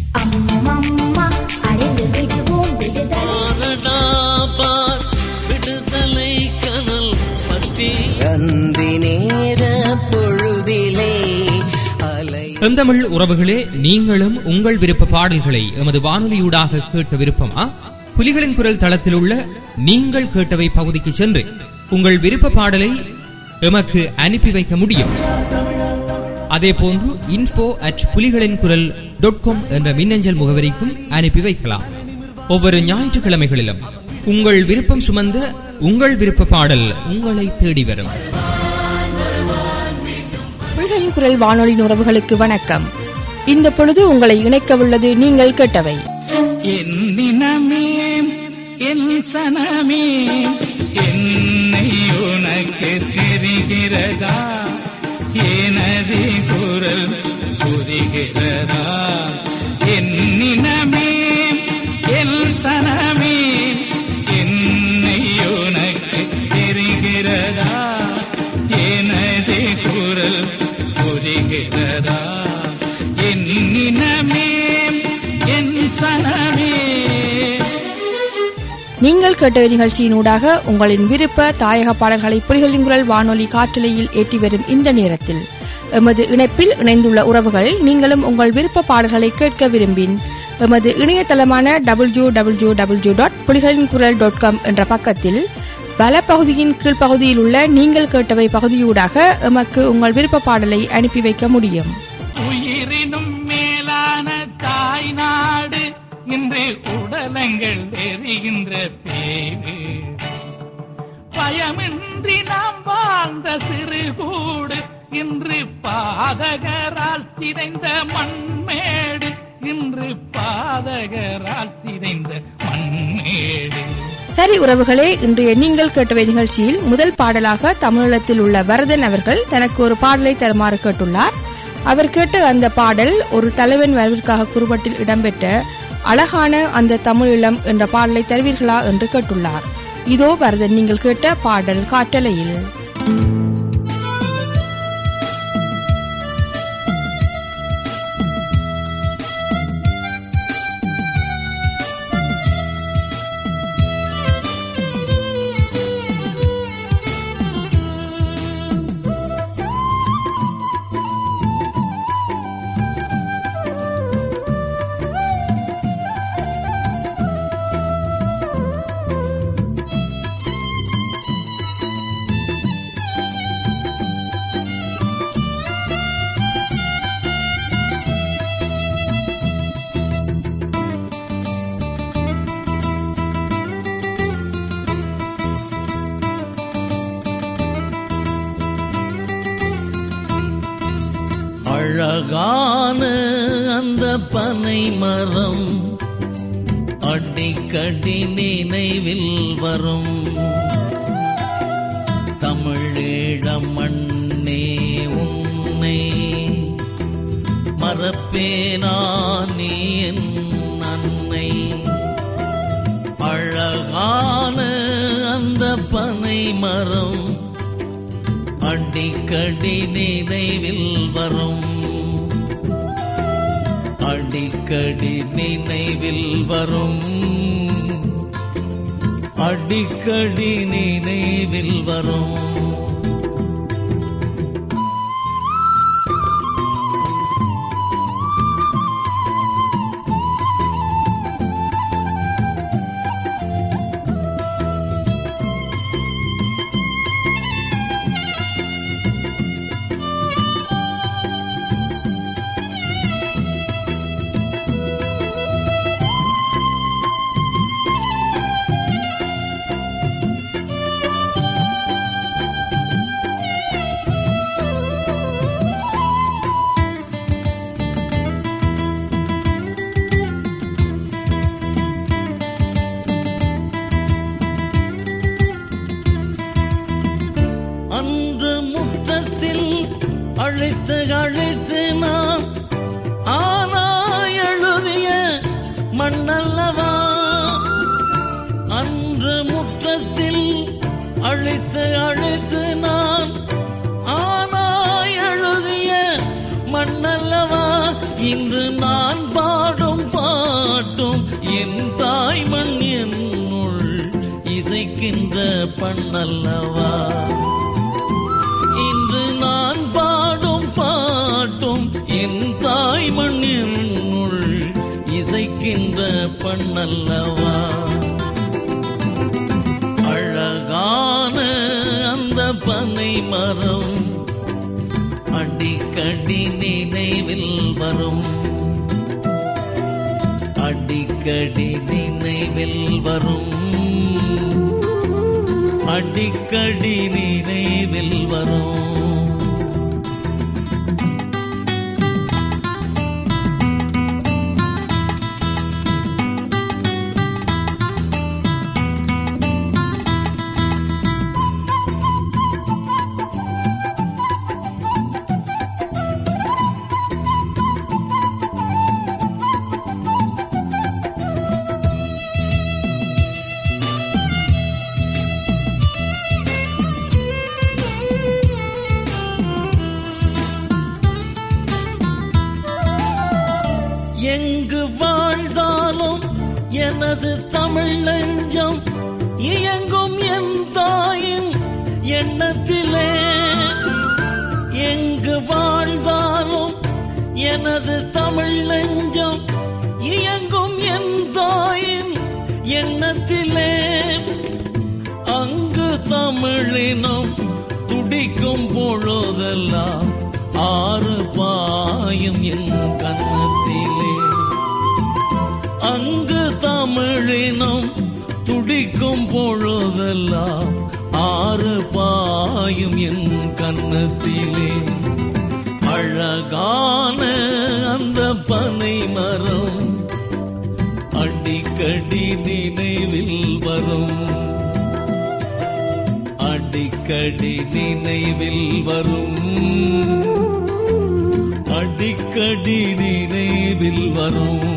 அம்மம்மா அடைந்து விடுவோம் விடுதலை பாரடாபார் விடுதலை கனல் பற்றி அந்தி நேர பொழுதிலே அலை செந்தமிழ் உறவுகளே நீங்களும் உங்கள் விருப்ப பாடல்களை எமது வானொலியூடாக கேட்க விருப்பமா புலிகளின் குரல் தளத்தில் உள்ள நீங்கள் கேட்டவை பகுதிக்கு சென்று உங்கள் விருப்ப பாடலை எமக்கு அனுப்பி வைக்க முடியும் அதே போன்று இன்ஃபோ அட் புலிகளின் குரல் டாட் காம் என்ற மின்னஞ்சல் முகவரிக்கும் அனுப்பி வைக்கலாம் ஒவ்வொரு ஞாயிற்றுக்கிழமைகளிலும் உங்கள் விருப்பம் சுமந்த உங்கள் விருப்ப பாடல் உங்களை தேடி வரும் புலிகளின் குரல் வானொலி உறவுகளுக்கு வணக்கம் இந்த பொழுது உங்களை இணைக்கவுள்ளது நீங்கள் கேட்டவை என்னினமே என் சனமே என்னை உனக்கு தெரிகிறதா எனது குரல் புரிகிறதா என்னினமே என் சனமே என்னை உனக்கு தெரிகிறதா எனது குரல் புரிகிறதா என்னினமே என் சனமே நீங்கள் கேட்ட நிகழ்ச்சியினூடாக உங்களின் விருப்ப தாயக பாடல்களை புலிகளின் குரல் வானொலி காற்றலையில் ஏற்றி வரும் இந்த நேரத்தில் எமது இணைப்பில் இணைந்துள்ள உறவுகள் நீங்களும் உங்கள் விருப்ப பாடல்களை கேட்க விரும்பின் எமது இணையதளமான W W W dot Pulikalin Kural dot com என்ற பக்கத்தில் பல பகுதியின் கீழ்ப்பகுதியில் உள்ள நீங்கள் கேட்டவை பகுதியூடாக எமக்கு உங்கள் விருப்ப பாடலை அனுப்பி வைக்க முடியும் உயிரினும் மேலான தாய் நாடு இன்று உடலங்கள் எரிகின்ற பேரு பயமின்றி நாம் வாழ்ந்த சிறு கூடு இன்று பாதகரால் சிதைந்த மண்மேடு இன்று பாதகரால் சிதைந்த மண்மேடு சரி உறவுகளே இன்றைய நீங்கள் கேட்டவை நிகழ்ச்சியில் முதல் பாடலாக தமிழீழத்தில் உள்ள வரதன் அவர்கள் தனக்கு ஒரு பாடலை தருமாறு கேட்டுள்ளார் அவர் கேட்ட அந்த பாடல் ஒரு தலைவன் வரவிற்காக குறுபட்டில் இடம்பெற்ற அழகான அந்த தமிழீழம் என்ற பாடலை தருவீர்களா என்று கேட்டுள்ளார் இதோ வரதன் நீங்கள் கேட்ட பாடல் காட்டலையில் அழகான அந்த பனை மரம் அடிக்கடி நினைவில் வரும் தமிழீழம் மண்ணே உன்னை மறப்பேனா நீ என் அன்னை அழகான அந்த பனை மரம் அடிக்கடி நினைவில் வரும் அடிக்கடி நினைவில் வரும் அடிக்கடி நினைவில் வரும் பண்ணல்லவா இன்று நான் பாடும் பாட்டும் என் தாய் மண்ணினுள் இசைக்கின்ற பண்ணல்லவா அழகான அந்த பனை மரம் அடிக்கடி நினைவில் வரும் அடிக்கடி நினைவில் வரும் அடிக்கடி நினைவில் வரும் எங்கு வாழ்ந்தாலும் எனது தமிழ் நெஞ்சம் இயங்கும் என் தாயின் எண்ணத்திலே எங்கு வாழ்ந்தாலும் எனது தமிழ் நெஞ்சம் இயங்கும் என் தாயின் எண்ணத்திலே அங்கு தமிழினம் துடிக்கும் பொழுதெல்லாம் ஆறு பாயும் என் கன்னத்திலே அங்கு தமிழினம் துடிக்கும் பொழுதெல்லாம் ஆறு பாயும் என் கன்னத்திலே அழகான அந்த பனை மரம் அடிக்கடி நினைவில் வரும் அடிக்கடி நினைவில் வரும் அடிக்கடி நினைவில் வரும்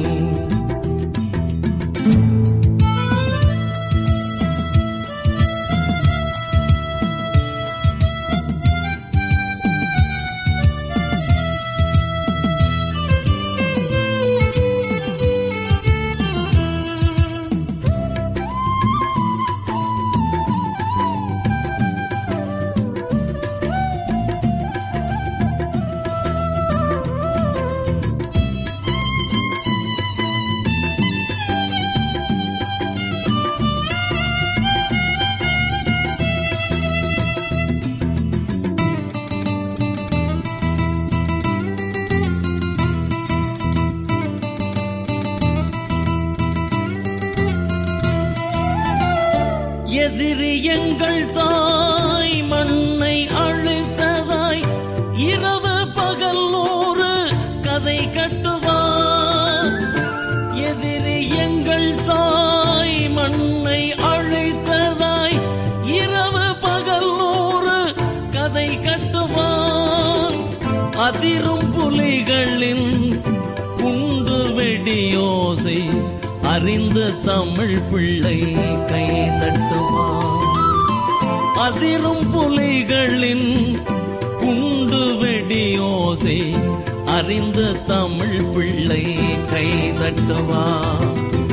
எதிரி எங்கள் தாய் மண்ணை அழித்ததாய் இரவு பகல் நூறு கதை கட்டுவார் எதிரி எங்கள் தாய் மண்ணை அழித்ததாய் இரவு பகல் நூறு கதை கட்டுவான் அதிரும் புலிகளின் குண்டு வெடியோசை அறிந்த தமிழ் பிள்ளை கை தட்டுவான் அதிரும் புலிகளின் குண்டு வெடியோசை அறிந்த தமிழ் பிள்ளை கை தட்டுவான்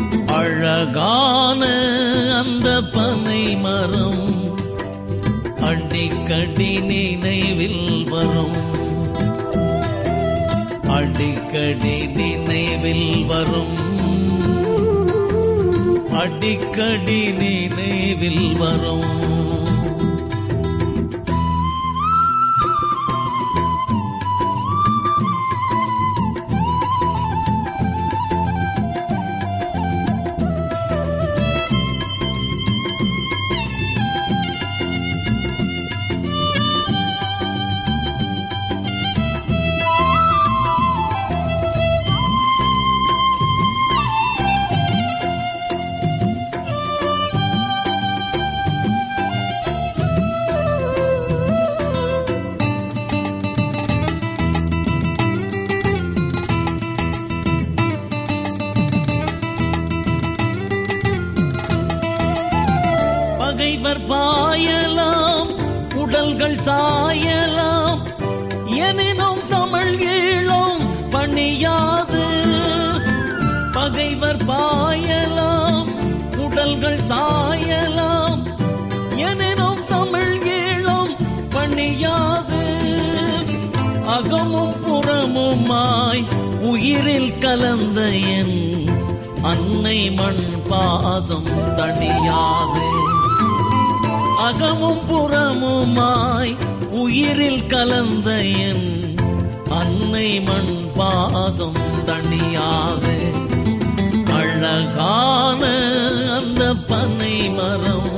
அழகான அந்த பனை மரம் அடிக்கடி நினைவில் வரும் அடிக்கடி நினைவில் வரும் அடிக்கடி நினைவில் வரும் பகைவர் பாயலாம் உடல்கள் சாயலாம் எனினும் தமிழ் ஈழம் பணியாது பகைவர் பாயலாம் உடல்கள் சாயலாம் புறமுமாய் உயிரில் கலந்த என் அன்னை மண் பாசம் தணியாது அகமும் புறமுமாய் உயிரில் கலந்த என் அன்னை மண் பாசம் தணியாது அழகான அந்த பனை மரம்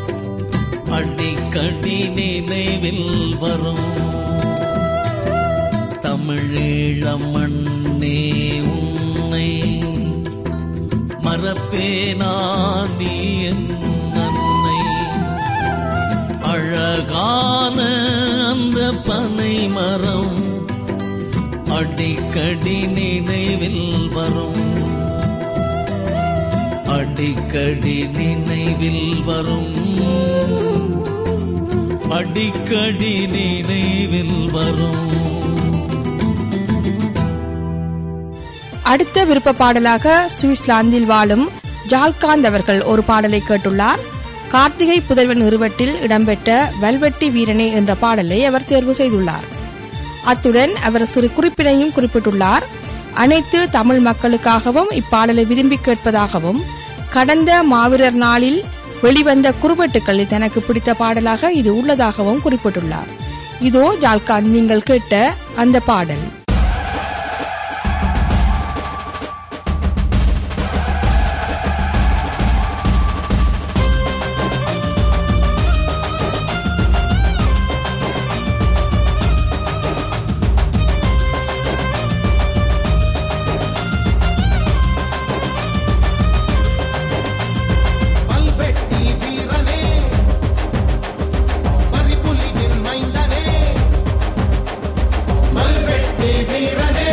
அடிக்கடி நினைவில் வரும் தமிழீழ மண்ணே உன்னை மறப்பேனா நீ என் அன்னை அழகான அந்த பனை மரம் அடிக்கடி நினைவில் வரும் அடிக்கடி நினைவில் வரும் அடிக்கடி நினைவில் வரும் அடுத்த விருப்ப பாடலாக சுவிட்சர்லாந்தில் வாழும் ஜால்காந்த் அவர்கள் ஒரு பாடலை கேட்டுள்ளார் கார்த்திகை புதல்வன் நிறுவட்டில் இடம்பெற்ற வல்வெட்டி வீரனே என்ற பாடலை அவர் தேர்வு செய்துள்ளார் அத்துடன் அவர் சிறு குறிப்பினையும் குறிப்பிட்டுள்ளார் அனைத்து தமிழ் மக்களுக்காகவும் இப்பாடலை விரும்பி கேட்பதாகவும் கடந்த மாவீரர் நாளில் வெளிவந்த குறுவெட்டுக்களில் தனக்கு பிடித்த பாடலாக இது உள்ளதாகவும் குறிப்பிட்டுள்ளார் இதோ ஜால்காந்த் நீங்கள் கேட்ட அந்த பாடல் பல்வெட்டி வீரனே பறிப்புலியின் மைந்தனே பல்வெட்டி வீரனே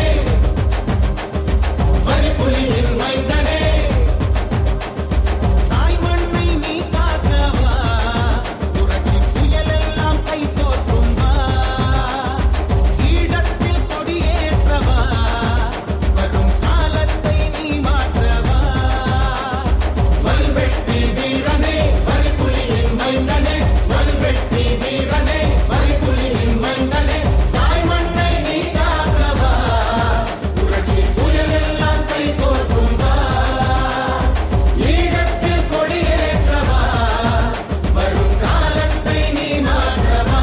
பறிப்புலியின் மைந்தனே தாய் மண்ணை நீ காக்கவா புரட்சி புயலெல்லாம் கை தோற்றும் வா ஈழத்தில் கொடியேற்றவா வரும் காலத்தை நீ மாற்றவா வல்வெட்டி வீரனே வரிப்புலியின் மைந்தனே வல்வெட்டி வீரனே வரிப்புலியின் மைந்தனே தாய் மண்ணை நீ காக்கவா புரட்சி புயலெல்லாம் கை கோர்க்கும் வா ஈழத்தில் கொடியேற்றவா வரும் காலத்தை நீ மாற்றவா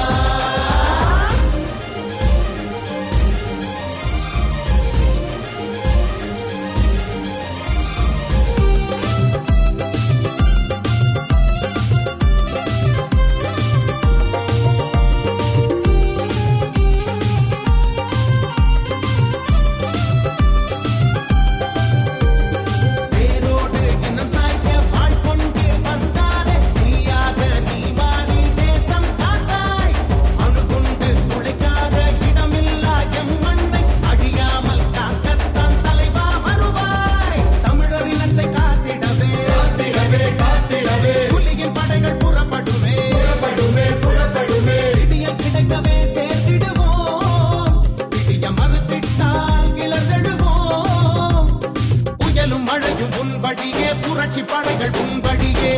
வேரோடு இனம் சாய்க்க வாழ் கொண்டு வந்தாரே நீயாக நீ மாறி தேசம் காத்தாய் அணுகுண்டு துளைக்காத இடமில்லா எம் மண்ணை அழியாமல் காக்கத்தான் தலைவா வருவாய் தமிழர் இனத்தை காத்திடவே காத்திடவே காத்திடவே புலியின் படைகள் புறப்படுமே புறப்படுமே புறப்படுமே விடியல் கிடைக்கவே சேர்த்திடுவோம் விடிய மறுத்திட்டால் கிளர்ந்தெழுவோம் புயலும் மழையும் உன் வழியே புரட்சி படைகள் உன் வழியே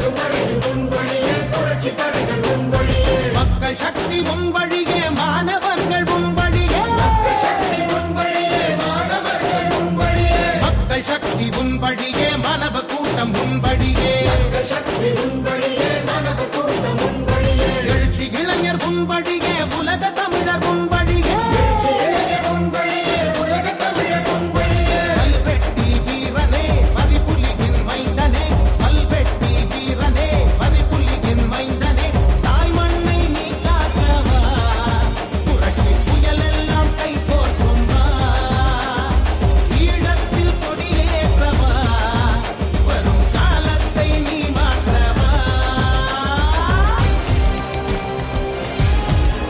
மக்கள் சக்தி உன் வழியே மாணவர்கள் உன் வழியே மக்கள் சக்தி உன் வழியே மாணவ கூட்டம் உன் வழியே எழுச்சி இளைஞர் உன் வழியே உலக தமிழர் உன் வழியே பல்வெட்டி வீரனே பரிபுலியின் மைந்தனே பல்வெட்டி வீரனே பரிபுலியின் மைந்தனே தாய் மண்ணை நீ காக்கவா புரட்சி புயலெல்லாம் கை கோர்க்கும் வா ஈழத்தில் கொடியேற்றவா வரும் காலத்தை நீ மாற்றவா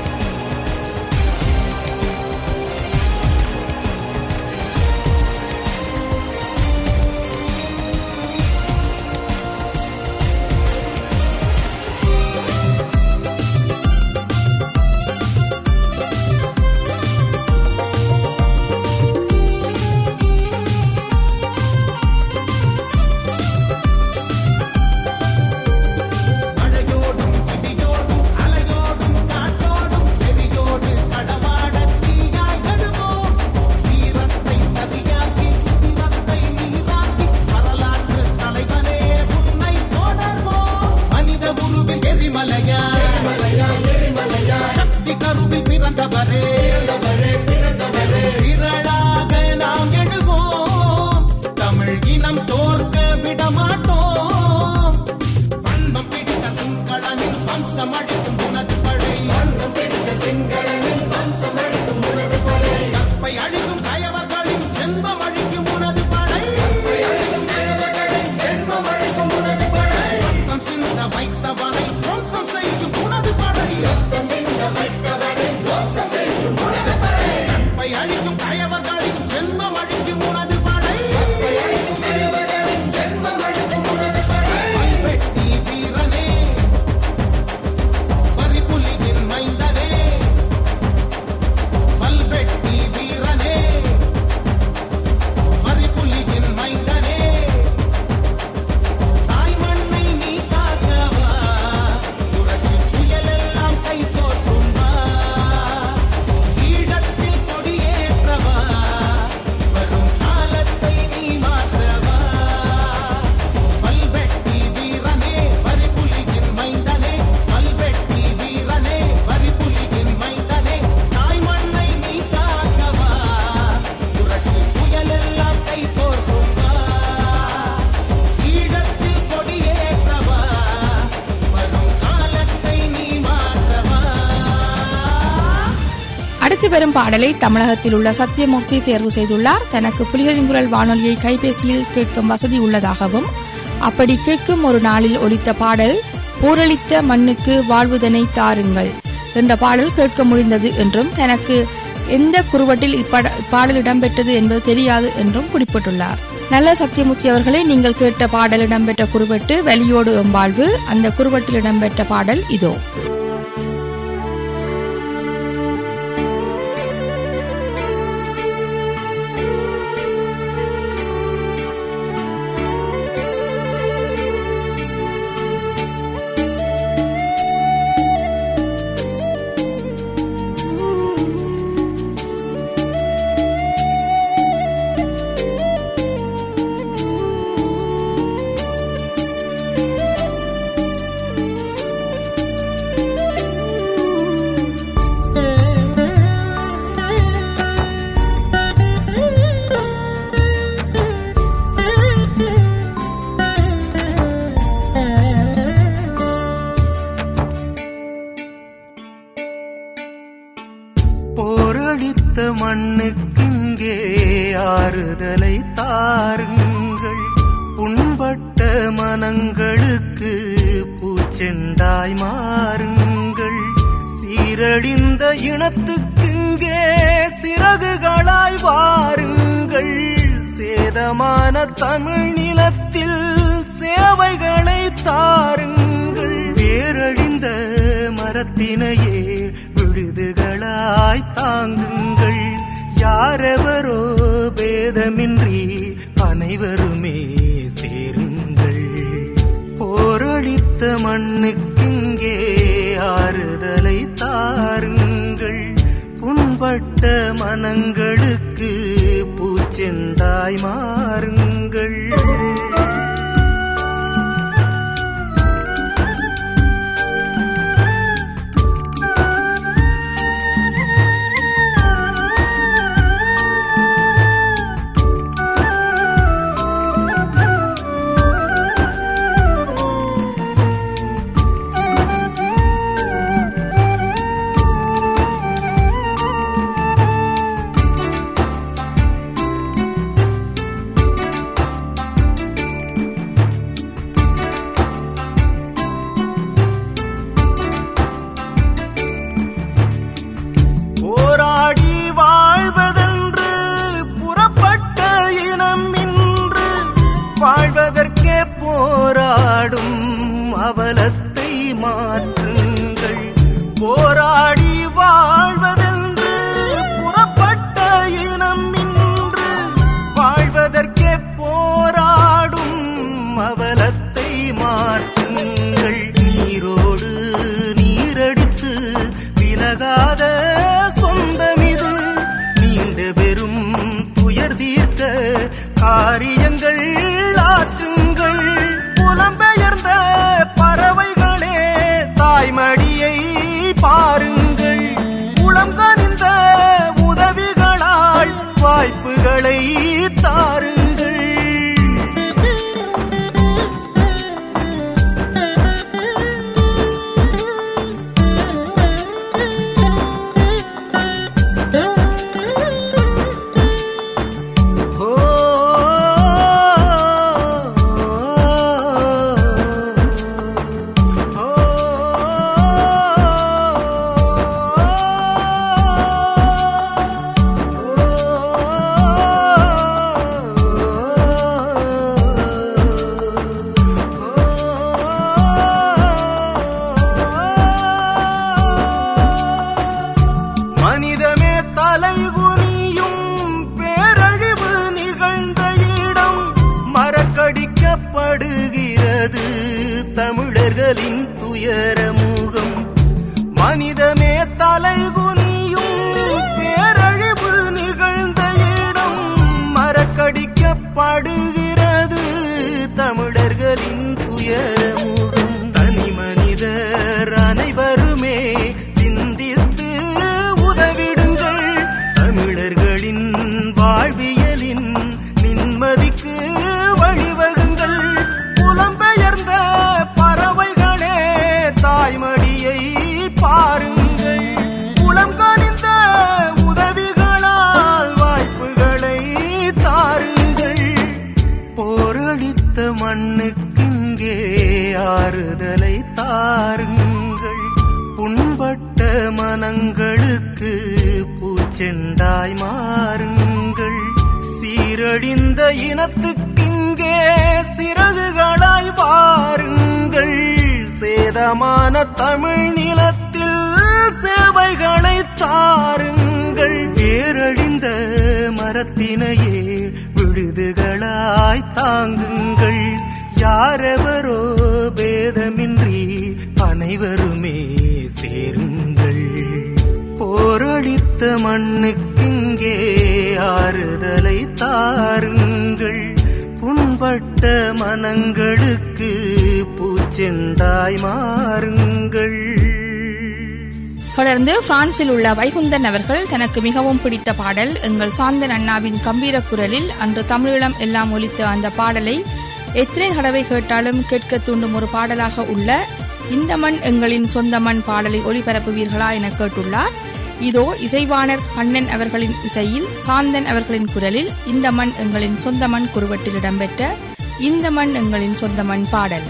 வரும் பாடலை தமிழகத்தில் உள்ள சத்தியமூர்த்தி தேர்வு செய்துள்ளார் தனக்கு புலிகளின் குரல் வானொலியை கைபேசியில் கேட்கும் வசதி உள்ளதாகவும் அப்படி கேட்கும் ஒரு நாளில் ஒலித்த பாடல் போரளித்த மண்ணுக்கு வாழ்வுதனை தாருங்கள் என்ற பாடல் கேட்க முடிந்தது என்றும் தனக்கு எந்த குறுவட்டில் இப்பாட- இப்பாடல் இடம்பெற்றது என்பது தெரியாது என்றும் குறிப்பிட்டுள்ளார் நல்ல சத்தியமூர்த்தி அவர்களே நீங்கள் கேட்ட பாடல் இடம்பெற்ற குறுவட்டு வெளியோடு எம்பாழ்வு அந்த குறுவட்டில் இடம்பெற்ற பாடல் இதோ போரளித்த மண்ணுக்கிங்கே ஆறுதலை தாருங்கள் புண்பட்ட மனங்களுக்கு பூச்செண்டாய் மாறுங்கள் சீரழிந்த இனத்துக்கிங்கே சிறகுகளாய் வாருங்கள் சேதமான தமிழ் நிலத்தில் சேவைகளை தாருங்கள் வேரழிந்த மரத்தினையே விழுதுகளாய் தாங்குங்கள் யாரெவரோ பேதமின்றி அனைவருமே சேருங்கள் போரளித்த மண்ணுக்கிங்கே ஆறுதலை தாருங்கள் புண்பட்ட மனங்களுக்கு பூச்செண்டாய் மாறுங்கள் போராடி வாழ்வதென்று புறப்பட்ட இனம் இன்று வாழ்வதற்கே போராடும் அவலத்தை மாற்றுங்கள் போராடி வாழ்வதென்று புறப்பட்ட இனம் இன்று வாழ்வதற்கே போராடும் அவலத்தை மாற்றுங்கள் நீரோடு நீரடித்து விலகாத சொந்தமிது நீண்ட பெரும் துயர் தீர்க்க காரியங்கள் ஆற்றுங்கள் புலம்பெயர்ந்த பறவைகளே தாய்மடியை பாருங்கள் உளம் கனிந்த உதவிகளால் வாய்ப்புகளை தாருங்கள் மனிதமே தலைகுனியும் பேரழிவு நிகழ்ந்த இடம் மறக்கடிக்கப்படுகிறது தமிழர்களின் துயரமுகம் மனிதமே தலைகுனியும் பேரழிவு நிகழ்ந்த இடம் மறக்கடிக்கப்படுகிறது தமிழர்களின் துயரமுகம் தனி மனிதர் அனைவருமே சிந்தித்து உதவிடுங்கள் தமிழர்களின் வாழ்வியலின் நிம்மதிக்கு வழிவகுங்கள் புலம்பெயர்ந்த பறவைகளே தாய்மடியை பாருங்கள் புலம் கனிந்த மண்ணுக்கிங்கே ஆறுதலை தாருங்கள் புண்பட்ட மனங்களுக்கு பூச்செண்டாய் மாறுங்கள் சீரழிந்த இனத்துக்கிங்கே சிறகுகளாய் வாருங்கள் சேதமான தமிழ் நிலத்தில் சேவைகளை தாருங்கள் வேரழிந்த மரத்தினையே விழுதுகளாய் தாங்குங்கள் யாரெவரோ பேதமின்றி அனைவருமே சேருங்கள் போரளித்த மண்ணுக்கிங்கே ஆறுதலை தாருங்கள் புண்பட்ட மனங்களுக்கு பூச்செண்டாய் மாறுங்கள் தொடர்ந்து பிரான்சில் உள்ள வைகுந்தன் அவர்கள் தனக்கு மிகவும் பிடித்த பாடல் எங்கள் சாந்தன் அண்ணாவின் கம்பீர குரலில் அன்று தமிழீழம் எல்லாம் ஒலித்த அந்த பாடலை எத்தனை தடவை கேட்டாலும் கேட்க தூண்டும் ஒரு பாடலாக உள்ள இந்த மண் எங்களின் சொந்த மண் பாடலை ஒளிபரப்புவீர்களா என கேட்டுள்ளார் இதோ இசைவாணர் கண்ணன் அவர்களின் இசையில் சாந்தன் அவர்களின் குரலில் இந்த மண் எங்களின் சொந்த மண் குறுவட்டில் இடம்பெற்ற இந்த மண் எங்களின் சொந்த மண் பாடல்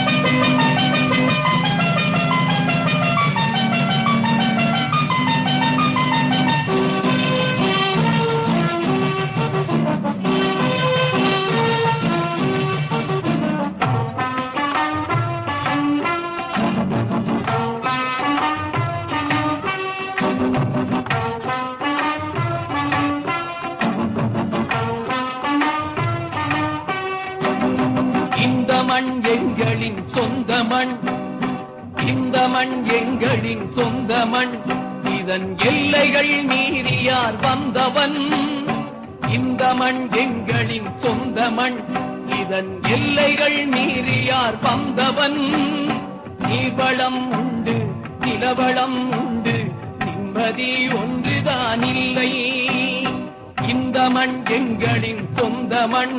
இந்த மண் எங்களின் சொந்த மண் இந்த மண் எங்களின் சொந்த மண் இதன் எல்லைகள் மீறியார் வந்தவன் இந்த மண் எங்களின் சொந்த மண் இதன் எல்லைகள் மீறியார் வந்தவன் நீவளம் உண்டு நிலவளம் உண்டு நிம்மதி ஒன்றுதான் இல்லை இந்த மண் எங்களின் சொந்த மண்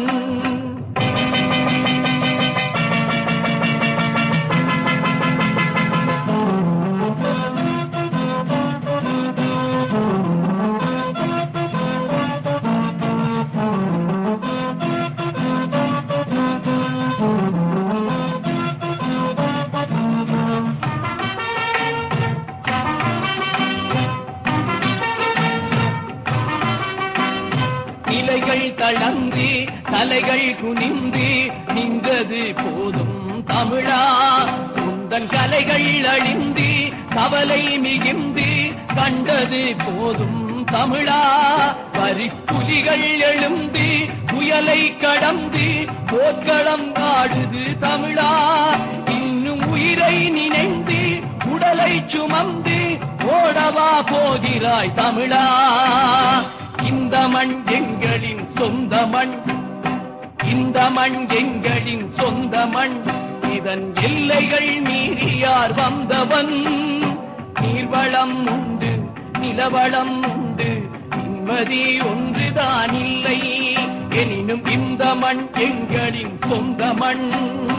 நிலைகள் தளர்ந்து தலைகள் குனிந்து நின்றது போதும் தமிழா உந்தன் கலைகள் அழிந்து கவலை மிகுந்து கண்டது போதும் தமிழா வரிப்புலிகள் எழுந்து புயலை கடந்து போர்க்களம் ஆடுது தமிழா இன்னும் உயிரை நினைந்து உடலை சுமந்து ஓடவா போகிறாய் தமிழா இந்த மண் எங்களின் சொந்த மண் இந்த மண் எங்களின் சொந்த மண் இதன் எல்லைகள் மீறியார் வந்தவன் நீர்வளம் உண்டு நிலவளம் உண்டு நிம்மதி ஒன்றுதான் இல்லை எனினும் இந்த மண் எங்களின் சொந்த மண்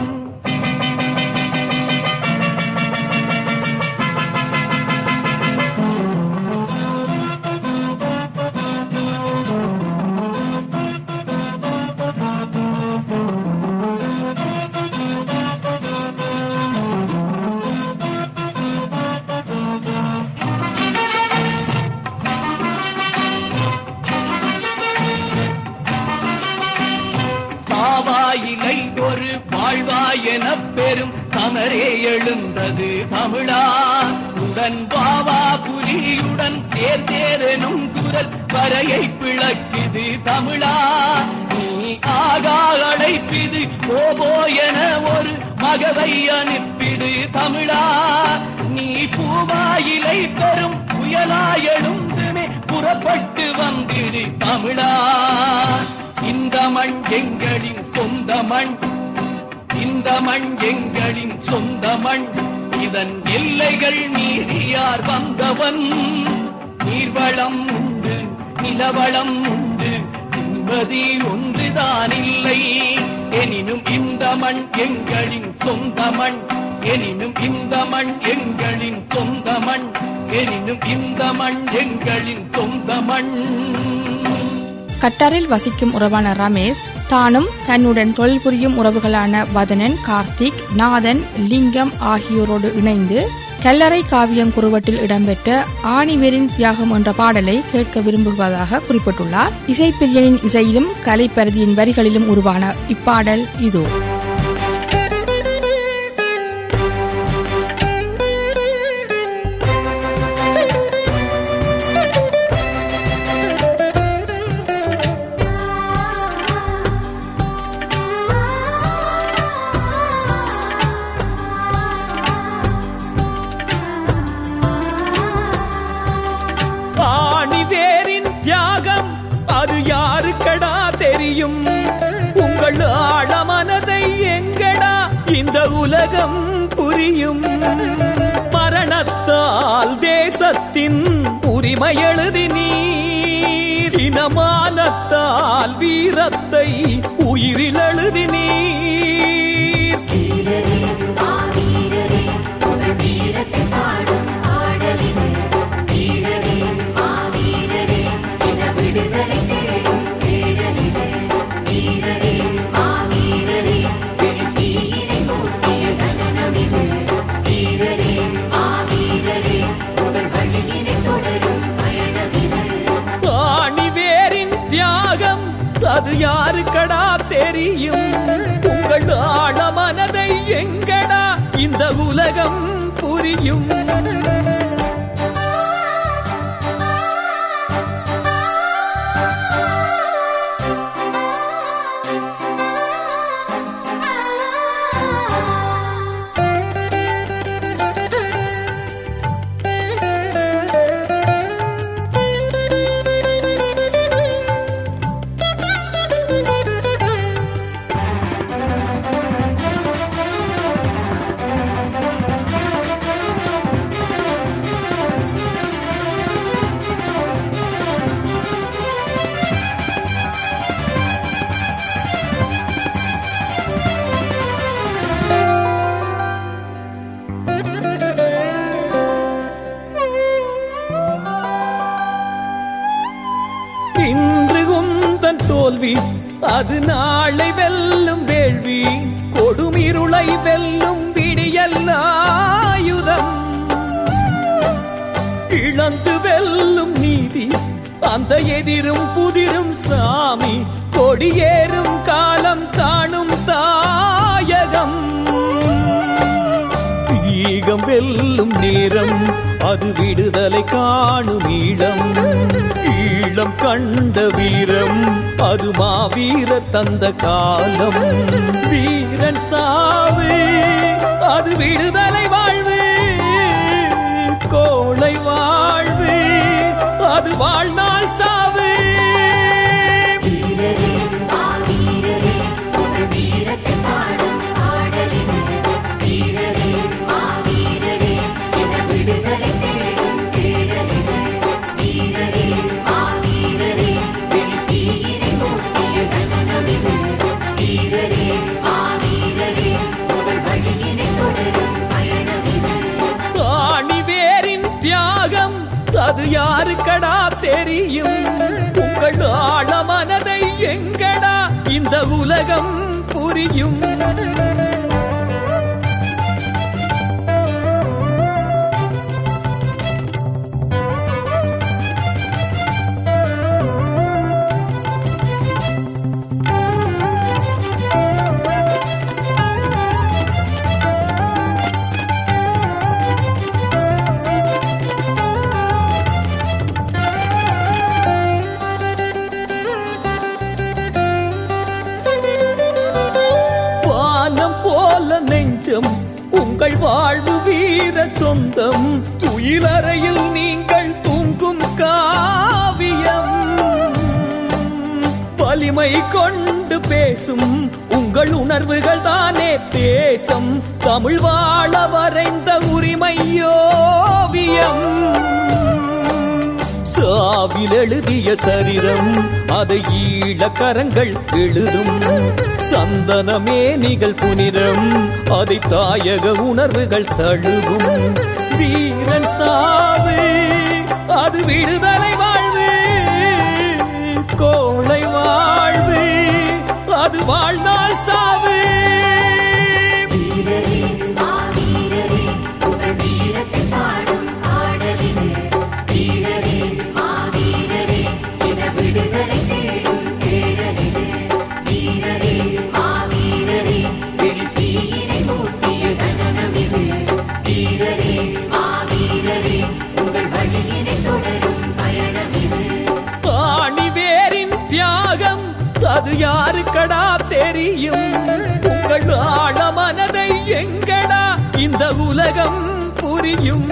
சாவாயிலை ஒரு வாழ்வா எனப் பெரும் சமரே எழுந்தது தமிழா உடன் பாவா புலியுடன் சேர்ந்தேரெனும் குரல் வரையை பிளக்குது தமிழா நீ ஆகா அழைப்பிது போபோ என ஒரு மகவை அனுப்பிடு தமிழா நீ பூவாயிலை பெரும் புயலா எழுந்துமே புறப்பட்டு வந்திடு தமிழா இந்த மண் எங்களின் சொந்த மண் இந்த மண் எங்களின் சொந்த மண் இதன் எல்லைகள் மீறியார் வந்தவன் நீர்வளம் உண்டு நிலவளம் உண்டு நிம்மதி ஒன்றுதான் இல்லை எனினும் இந்த மண் எங்களின் சொந்த மண் எனினும் இந்த மண் எங்களின் சொந்த மண் எனினும் இந்த மண் எங்களின் சொந்த மண் கட்டாரில் வசிக்கும் உறவான ரமேஷ் தானும் தன்னுடன் தொழில் புரியும் உறவுகளான வதனன் கார்த்திக் நாதன் லிங்கம் ஆகியோரோடு இணைந்து கல்லறை காவியம் குறுவட்டில் இடம்பெற்ற ஆணிவேரின் தியாகம் என்ற பாடலை கேட்க விரும்புவதாக குறிப்பிட்டுள்ளார் இசைப்பிரியனின் இசையிலும் கலைப்பரதியின் வரிகளிலும் உருவான இப்பாடல் இதோ ஆணிவேரின் தியாகம் அது யாருக்கடா தெரியும் உங்கள் ஆழமனதை எங்கடா இந்த உலகம் புரியும் மரணத்தால் தேசத்தின் உரிமை எழுதி நீர் இனமானத்தால் வீரத்தை உயிரில் எழுதி நீர் ஆணிவேரின் தியாகம் அது யாருக்கடா தெரியும் உங்கள் ஆழமனதை எங்கடா இந்த உலகம் புரியும் இன்று உந்தன் தோல்வி அது நாளை வெல்லும் வேள்வி கொடுமிருளை வெல்லும் விடியல் ஆயுதம் இழந்து வெல்லும் நீதி அந்த எதிரும் புதிரும் சாமி கொடியேறும் காலம் காணும் தாயகம் ஈகம் வெல்லும் நேரம் அது விடுதலை காணும் ஈழம் ஈழம் கண்ட வீரம் அது மாவீர தந்த காலம் வீரன் சாவு அது விடுதலை வாழ்வு கோளை வாழ்வு அது வாழ்நாள் சாவு ஆணிவேரின் தியாகம் அது யாருக்கடா தெரியும் உங்கள் ஆழமனதை எங்கடா இந்த உலகம் புரியும் வானம் போல நெஞ்சம் உங்கள் வாழ்வு வீர சொந்தம் துயிலறையில் நீங்கள் தூங்கும் காவியம் வலிமை கொண்டு பேசும் உங்கள் உணர்வுகள் தானே தேசம் தமிழ் வாழ வரைந்த உரிமையோவியம் சாவில் எழுதிய சரிதம் அதை ஈழக்கரங்கள் எழுதும் சந்தனமே நிகழ் புனிதம் அதை தாயக உணர்வுகள் தழுவும் வீரன் சாவு அது விடுதலை வாழ்வு கோளை வாழ்வு அது வாழ்நாள் சாவு ஆணிவேரின் தியாகம் அது யாருக்கடா தெரியும் உங்கள் ஆழ மனதை எங்கடா இந்த உலகம் புரியும்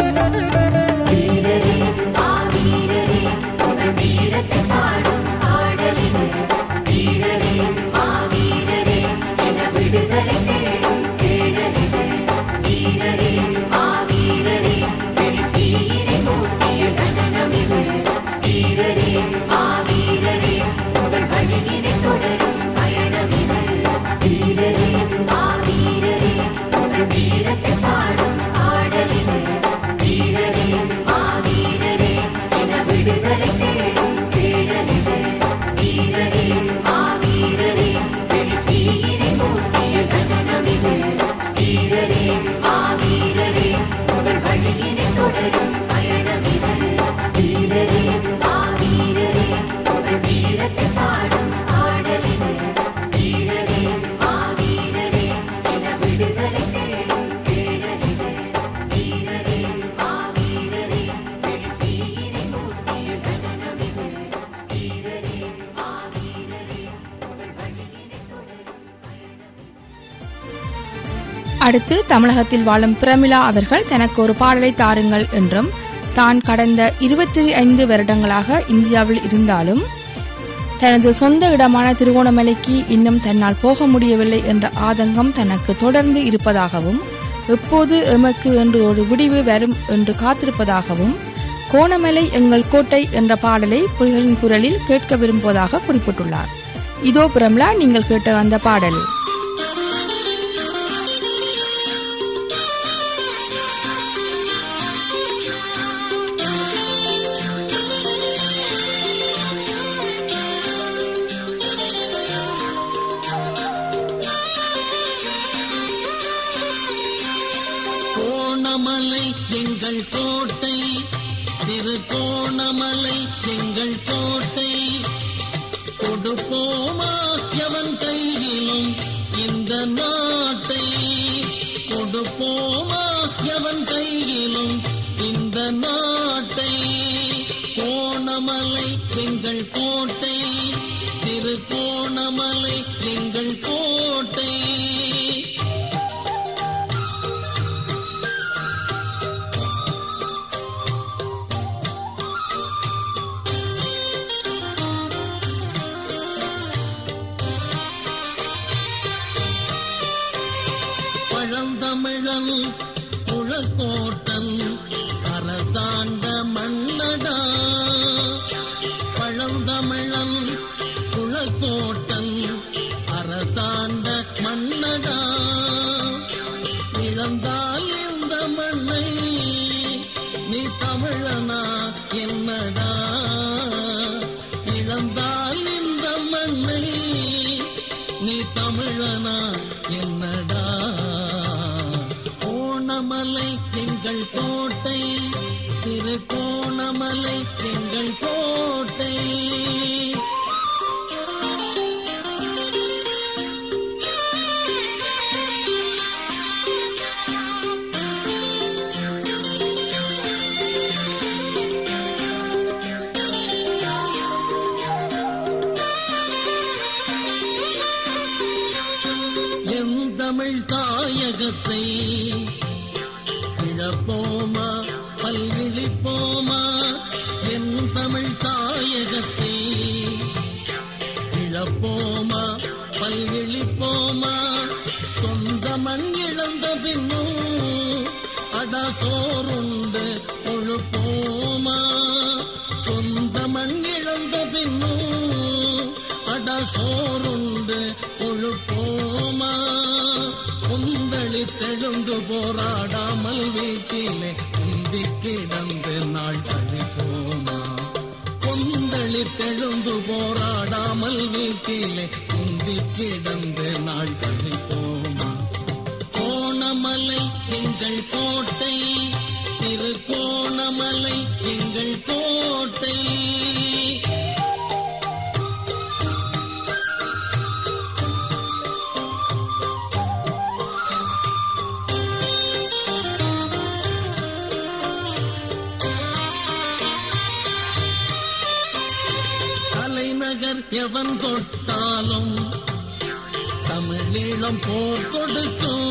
அடுத்து தமிழகத்தில் வாழும் பிரமிளா அவர்கள் தனக்கு ஒரு பாடலை தாருங்கள் என்றும் தான் கடந்த இருபத்தி ஐந்து வருடங்களாக இந்தியாவில் இருந்தாலும் தனது சொந்த இடமான திருவோணமலைக்கு இன்னும் தன்னால் போக முடியவில்லை என்ற ஆதங்கம் தனக்கு தொடர்ந்து இருப்பதாகவும் எப்போது எமக்கு என்று ஒரு விடிவு வரும் என்று காத்திருப்பதாகவும் கோணமலை எங்கள் கோட்டை என்ற பாடலை புலிகளின் குரலில் கேட்க விரும்புவதாக குறிப்பிட்டுள்ளார் இதோ பிரம்லா நீங்கள் கேட்ட அந்த பாடல் கோணமலை எங்கள் கோட்டை திரு கோணமலை எங்கள் கோட்டை கொடுப்போமா எவன் கையிலும் இந்த நாட்டை கொடுப்போமா எவன் கையிலும் இந்த நாட்டை கோணமலை எங்கள் கோட்டை திரு கோணமலை எங்கள் கோட்டை பழந்தமிழன் குழக்கோட்டன் அரசாண்ட மன்னடா பழந்தமிழன் குழக்கோட்டன் அரசாண்ட மன்னடா இழந்தால் இந்த மண்ணை நீ தமிழனா என்னடா இழந்தால் இந்த மண்ணை நீ தமிழனா என்னடா கோணமலை எங்கள் கோட்டை திரு கோணமலை எங்கள் கோட்டை என் தமிழ் தாயகத்தை இழப்போமா பல்விழிப்போமா என் தமிழ் தாயகத்தை இழப்போமா பல்விழிப்போமா சொந்த மண் இழந்த பின்னும் அடா சோறுண்டு கொழுப்போமா சொந்த மண் இழந்த பின்னும் அடா சோறுண்டு கொழுப்போமா கொந்தளித்தெழுந்து போராடாமல் வீட்டிலே உந்தி கிடந்து நாள் கழிப்போமா கொந்தளித்தெழுந்து போராடாமல் வீட்டில் நாள் கழிப்போமா கோணமலை எங்கள் கோட்டை திருக்கோணமலை எங்கள் கோட்டை தலைநகர் எவன் தொட்டாலும் தமிழீழம் போர் தொடுக்கும்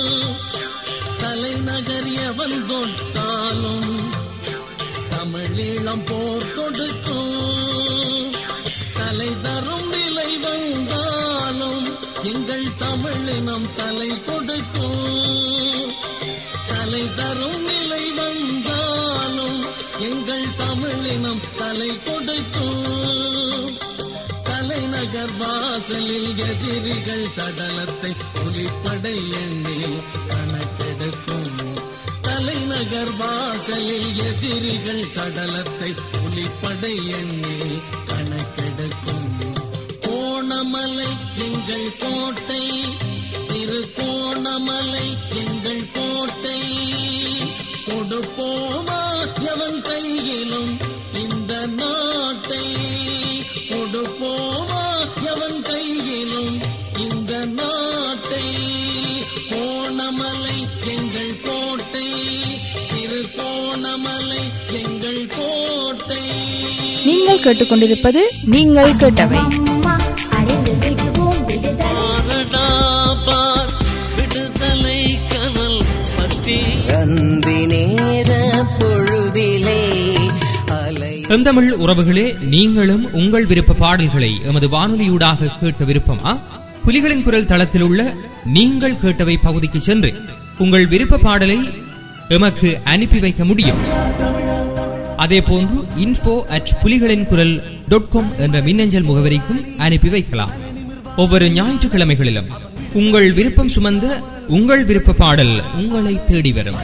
தலைநகர் எவன் தொட்டாலும் தமிழீழம் போர் தொடுக்கும் தலை தரும் நிலை வந்தாலும் எங்கள் தமிழினம் தலை கொடுக்கும் தலை தரும் நிலை வந்தாலும் எங்கள் தமிழினம் தலை கொடுக்கும் தலைநகர் வாசலில் எதிரிகள் சடலத்தை புலிப்படை எண்ணில் கணக்கெடுக்கும் தலைநகர் வாசலில் எதிரிகள் சடலத்தை புலிப்படை எண்ணில் கணக்கெடுக்கும் கோணமலை எங்கள் கோட்டை திருக்கோணமலை எங்கள் கோட்டை கொடுப்போமா எவன் கையிலும் இந்த நாட்டை கொடுப்போமா எவன் கையிலும் இந்த நாட்டை கோணமலை எங்கள் கோட்டை திருக்கோணமலை எங்கள் கோட்டை நீங்கள் கேட்டுக்கொண்டிருப்பது நீங்கள் கேட்டவை அம்மா அடைந்து விடுவோம் விடுதலை பாரடா பார் விடுதலை கனல் பற்றி அந்தி நேர பொழுதிலே அலை செந்தமிழ் உறவுகளே நீங்களும் உங்கள் விருப்ப பாடல்களை எமது வானொலியூடாக கேட்க விருப்பமா புலிகளின் குரல் தளத்தில் உள்ள நீங்கள் கேட்டவை பகுதிக்கு சென்று உங்கள் விருப்ப பாடலை எமக்கு அனுப்பி வைக்க முடியும் அதே போன்று இன்ஃபோ அட் புலிகளின் குரல் டாட் காம் என்ற மின்னஞ்சல் முகவரிக்கும் அனுப்பி வைக்கலாம் ஒவ்வொரு ஞாயிற்றுக்கிழமைகளிலும் உங்கள் விருப்பம் சுமந்த உங்கள் விருப்ப பாடல் உங்களை தேடி வரும்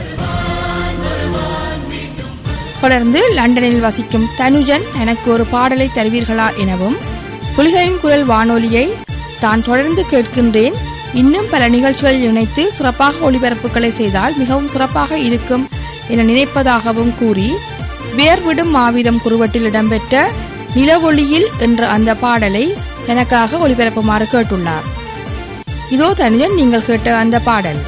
தொடர்ந்து லண்டனில் வசிக்கும் தனுஜன் எனக்கு ஒரு பாடலை தருவீர்களா எனவும் புலிகளின் குரல் வானொலியை தான் தொடர்ந்து கேட்கின்றேன் இன்னும் பல நிகழ்ச்சிகளில் இணைத்து சிறப்பாக ஒளிபரப்புகளை செய்தால் மிகவும் சிறப்பாக இருக்கும் என நினைப்பதாகவும் கூறி வேர்விடும் மாவீரம் குறுவட்டில் இடம்பெற்ற நிலவொளியில் என்ற அந்த பாடலை எனக்காக ஒளிபரப்புமாறு கேட்டுள்ளார் இதோ தனுஜன் நீங்கள் கேட்ட அந்த பாடல்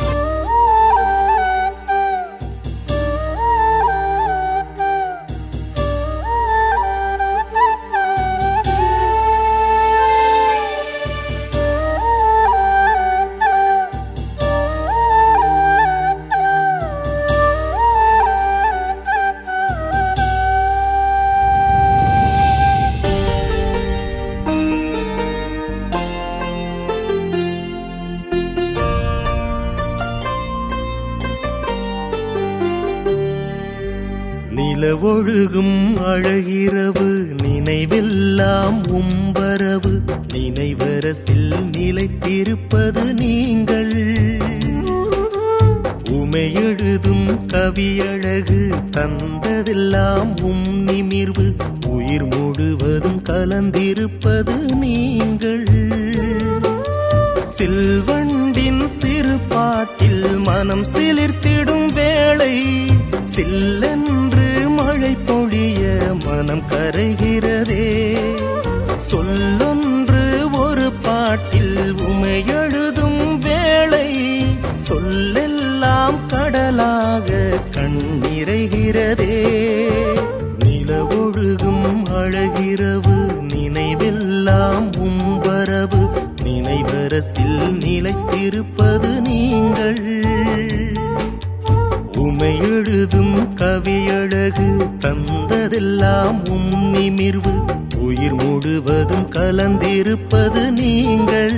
நிலவொழுகும் அழகிரவு நினைவெல்லாம் உம்பரவு நினைவரசில் நிலைத்திருப்பது நீங்கள் உமையெழுதும் கவியழகு தந்ததெல்லாம் உம் நிமிர்வு உயிர் முழுவதும் கலந்திருப்பது நீங்கள் சில்வண்டின் சிறு பாட்டில் மனம் சிலிர்த்திடும் வேளை சில்லென்று மழை பொழிய மனம் கரைகிறதே சொல்லொன்று ஒரு பாட்டில் உமையெழுதும் வேளை சொல்லெல்லாம் கடலாக கண்ணிறைகிறதே நிலவொழுகும் அழகிரவு நினைவெல்லாம் உம்பரவு நினைவரசில் நிலைத்திருப்பது நீங்கள் உமையெழுதும் கவியழகு தந்ததெல்லாம் உம் நிமிர்வு உயிர் முழுவதும் கலந்திருப்பது நீங்கள்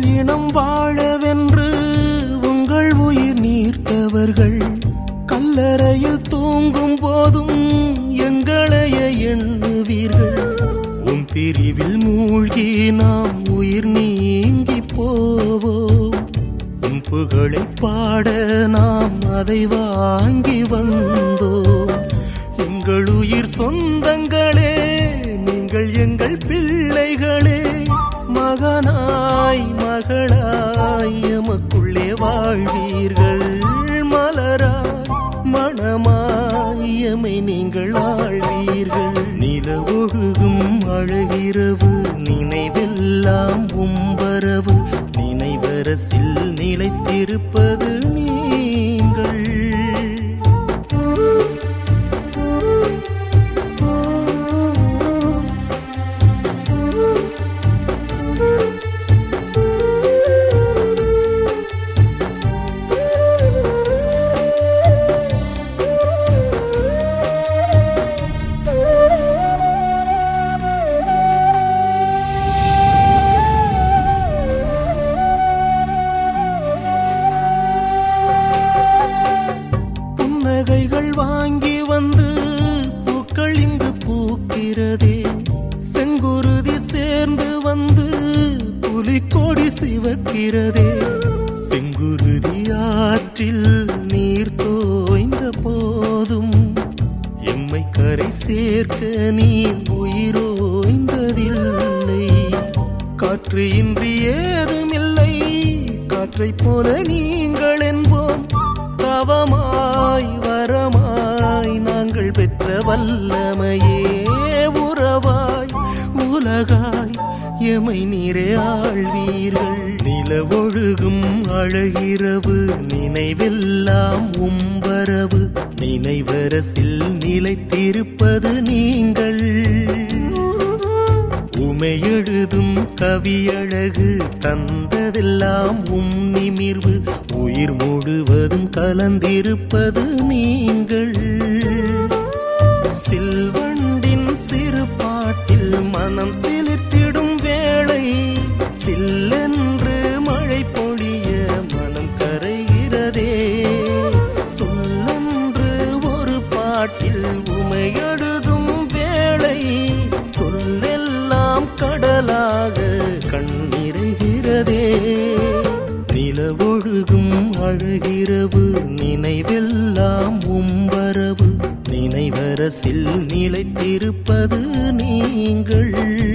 இனம் வாழவென்று உங்கள் உயிர் நீர்த்தவர்கள் கல்லறையில் தூங்கும் போதும் எங்களைய எண்ணுவீர்கள் உன் பிரிவில் மூழ்கி நாம் உயிர் நீங்கி போவோம் உன் புகழை பாட நாம் அதை வாங்கி வந்தோம் எங்கள் உயிர் சொந்தங்களே நீங்கள் எங்கள் பிள்ளைகளே மகனாய் மகளாய் எமக்குள்ளே வாழ்வீர்கள் மலராய் மணமாய் எமை நீங்கள் ஆழ்வீர்கள் நில ஒழுகும் அழகிரவு நினைவெல்லாம் உம்பரவு நினைவரசில் நிலைத்திருப்பது நீங்கள் புன்னகைகள் வாங்கி வந்து பூக்கள் இங்கு பூக்கிறதே செங்குருதி சேர்ந்து வந்து புலிக்கொடி சிவக்கிறதே செங்குருதி ஆற்றில் நீர் தோய்ந்த போதும் எம்மை கரை சேர்க்க நீர் உயிரோய்ந்ததில்லை காற்று இன்றி ஏதுமில்லை காற்றைப் போல நீங்கள் என்போம் தவமாய் வரமாய் நாங்கள் பெற்ற வல்லமையே உறவாய் உலகாய் எமை நீரே ஆழ்வீர்கள் நில ஒழுகும் அழகிரவு நினைவெல்லாம் உம்பரவு நினைவரசில் நிலைத்திருப்பது நீங்கள் உமை எழுதும் கவியழகு தந்ததெல்லாம் உம் நிமிர்வு உயிர் முழுவதும் கலந்திருப்பது நீங்கள் சில்வண்டின் சிறு பாட்டில் மனம் சிலிர்த்திடும் வேளை சில்லென்று மழை பொழிய மனம் கரைகிறதே சொல்லென்று ஒரு பாட்டில் உமை எழுதும் வேளை சொல்லெல்லாம் கடலாக கண்ணிறைகிறதே நிலவொழுகும் அழகிரவு நினைவெல்லாம் உம்பரவு நினைவரசில் நிலைத்திருப்பது நீங்கள்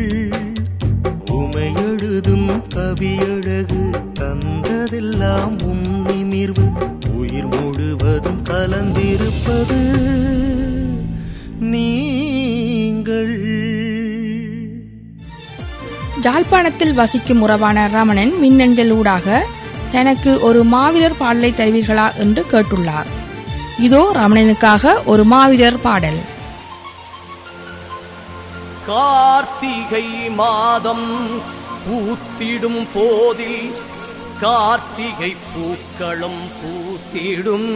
உமை எழுதும் கவியழகு தந்ததெல்லாம் உம் நிமிர்வு உயிர் முழுவதும் கலந்திருப்பது நீங்கள் ஜாழ்ப்பாணத்தில் வசிக்கும் உறவான ரமணன் மின்னஞ்சல் ஊடாக தனக்கு ஒரு மாவீரர் பாடலை தருவீர்களா என்று கேட்டுள்ளார் இதோ ரமணனுக்காக ஒரு மாவீரர் பாடல் கார்த்திகை மாதம் பூத்திடும் போதில் கார்த்திகை பூக்களும் பூத்திடும்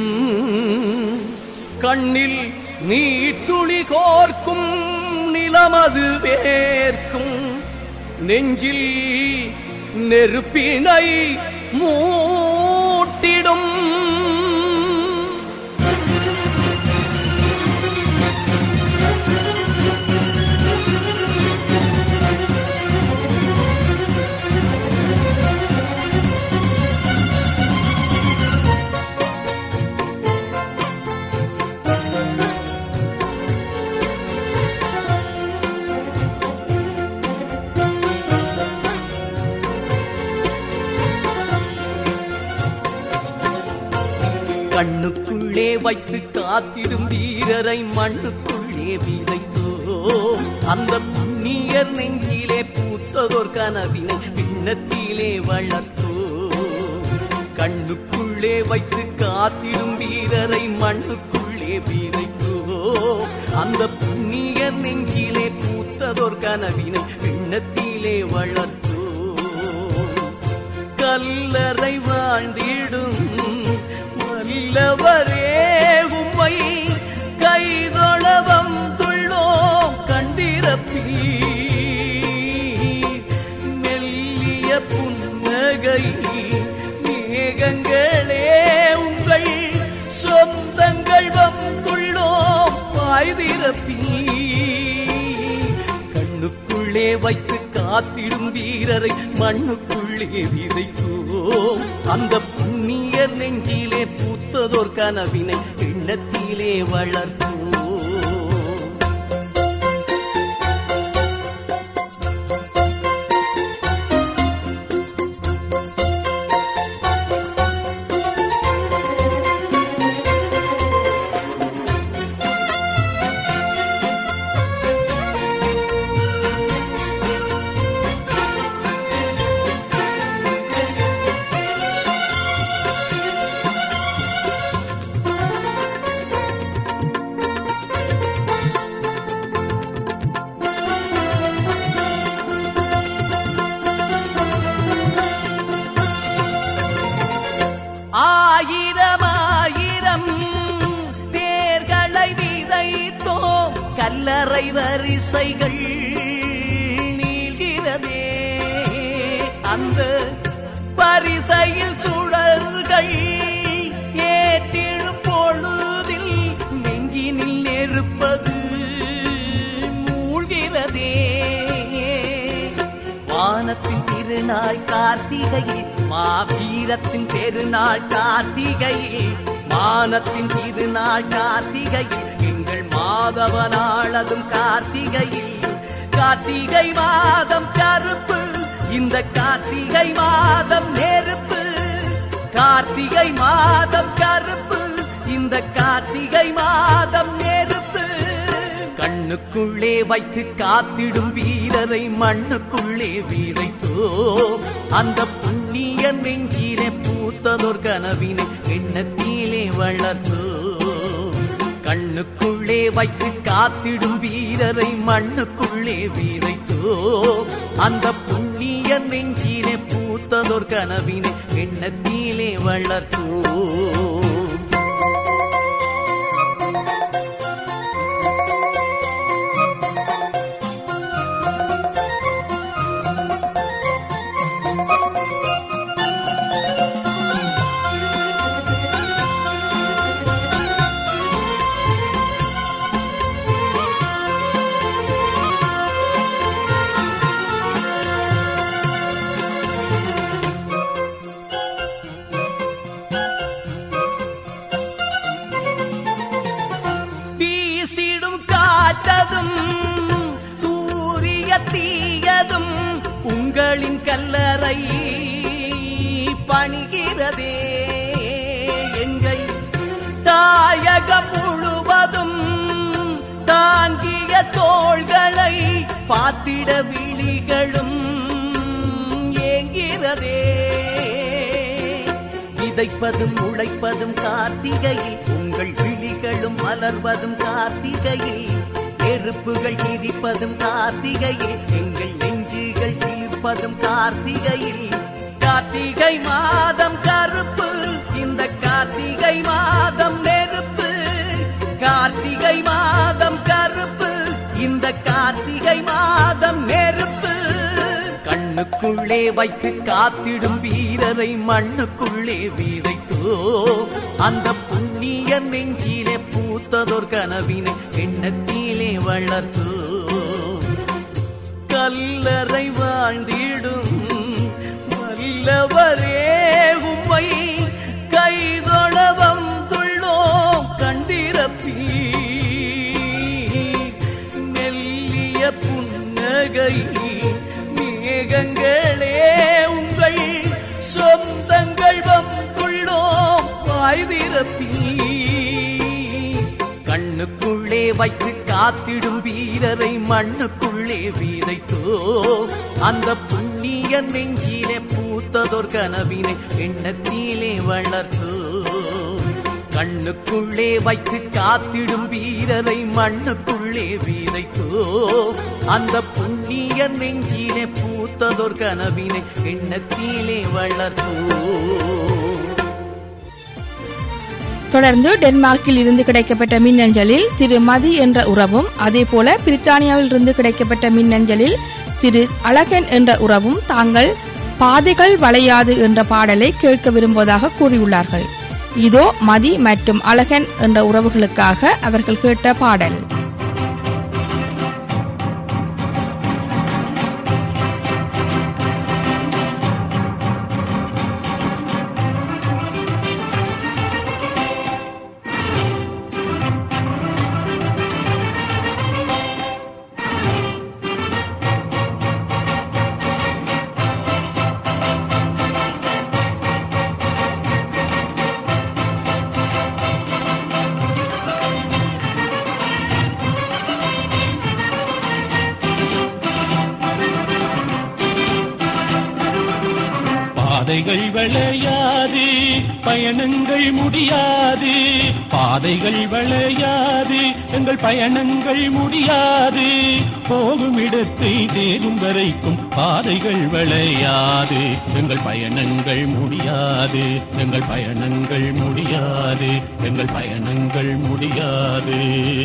கண்ணில் நீட்டுளி கோர்க்கும் நிலமது வேர்க்கும் நெஞ்சில் நெருப்பினை மூட்டிடும் கண்ணுக்குள்ளே வைத்து காத்திடும் வீரரை மண்ணுக்குள்ளே விதைத்தோ அந்த புண்ணியர் நெஞ்சிலே பூத்ததோர் கனவினை பின்னத்திலே வளர்த்தோ கண்ணுக்குள்ளே வைத்து காத்திடும் வீரரை மண்ணுக்குள்ளே விதைத்தோ அந்த புண்ணியர் நெஞ்சிலே பூத்ததோர் கனவினை பின்னத்திலே வளர்த்தோ கல்லறை வாழ்ந்திடும் வல்லவரே உம்மை கைதொழவம் துள்ளோ கண்டிரப்பீ மெல்லிய புன்ன வாய் திறப்பீ கண்ணுக்குள்ளே வைத்து காத்திடும் வீரரை மண்ணுக்குள்ளே விதைத்தோம் அந்த புண்ணிய நெஞ்சிலே பூத்ததோர் கனவினை எண்ணத்திலே வளர்த்தோம் ஆயிரம் ஆயிரம் பேர்களை விதைத்தோம் கல்லறை வரிசைகள் நீள்கிறதே அந்த பரிசையில் சுழல்கள் ஏற்றிடும் பொழுதில் நெஞ்சினில் நெருப்பது மூழ்கிறதே வானத்தின் திருநாள் கார்த்திகையில் மாவீரத்தின் பெருநாள் கார்த்திகையில் மானத்தின் திருநாள் கார்த்திகையில் எங்கள் மாதவ நாளதும் கார்த்திகையில் கார்த்திகை மாதம் கருப்பு இந்த கார்த்திகை மாதம் நெருப்பு கார்த்திகை மாதம் கருப்பு இந்த கார்த்திகை மாதம் நெருப்பு கண்ணுக்குள்ளே வைத்து காத்திடும் வீரரை மண்ணுக்குள்ளே வீரைத்தோ அந்த புண்ணிய நெஞ்சிலே பூத்ததோர் கனவினை எண்ணத்திலே வளர்த்தோ கண்ணுக்குள்ளே வைத்து காத்திடும் வீரரை மண்ணுக்குள்ளே வீரைத்தோ அந்த புண்ணிய நெஞ்சிலே பூத்ததோர் கனவினை எண்ணத்திலே வளர்த்தோ வீசிடும் காற்றதும் சூரிய தீயதும் உங்களின் கல்லறை பணிகிறதே எங்கள் தாயகம் முழுவதும் தாங்கிய தோள்களை பாத்திட விழிகளும் ஏங்கிறதே விதைப்பதும் உழைப்பதும் கார்த்திகையில் உங்கள் விழிகளும் மலர்வதும் கார்த்திகையில் நெருப்புகள் கிரிப்பதும் கார்த்திகையில் எங்கள் நெஞ்சுகள் சிலிர்ப்பதும் கார்த்திகையில் கார்த்திகை மாதம் கருப்பு இந்த கார்த்திகை மாதம் நெருப்பு கார்த்திகை மாதம் கருப்பு இந்த கார்த்திகை மாதம் நெருப்பு கண்ணுக்குள்ளே வைத்து காத்திடும் வீரரை மண்ணுக்குள்ளே வீதைத்தோ அந்த புண்ணிய நெஞ்சிலே பூத்ததோர் கனவினை எண்ணத்திலே வளர்த்தோ கல்லறை வாழ்ந்திடும் வல்லவரே உம்மை கைதொழ வந்துள்ளோம் கண்டிரப்பீ மெல்லிய புன்னகை மேகங்களே உங்கள் சொந்தங்கள் வந்துள்ளோம் வாய்திரப்பீ கண்ணுக்குள்ளே வைத்து காத்திடும் வீரரை மண்ணுக்குள்ளே வீதைத்தோ அந்த புண்ணிய நெஞ்சிலே பூத்ததோர் கனவினை எண்ணத்திலே வளர்த்தோ கண்ணுக்குள்ளே வைத்து காத்திடும் வீரரை மண்ணுக்குள்ளே வீதைத்தோ அந்த புண்ணிய நெஞ்சிலே பூத்ததோர் கனவினை எண்ணத்திலே வளர்த்தோ தொடர்ந்து டென்மார்க்கில் இருந்து கிடைக்கப்பட்ட மின்னஞ்சலில் திரு மதி என்ற உறவும் அதேபோல பிரித்தானியாவில் இருந்து கிடைக்கப்பட்ட மின்னஞ்சலில் திரு அழகன் என்ற உறவும் தாங்கள் பாதைகள் வளையாது என்ற பாடலை கேட்க விரும்புவதாக கூறியுள்ளார்கள் இதோ மதி மற்றும் அழகன் என்ற உறவுகளுக்காக அவர்கள் கேட்ட பாடல் பாதைகள் வளையாது பயணங்கள் முடியாது பாதைகள் வளையாது எங்கள் பயணங்கள் முடியாது போகும் இடத்தை சேரும் வரைக்கும் பாதைகள் வளையாது எங்கள் பயணங்கள் முடியாது எங்கள் பயணங்கள் முடியாது எங்கள் பயணங்கள் முடியாது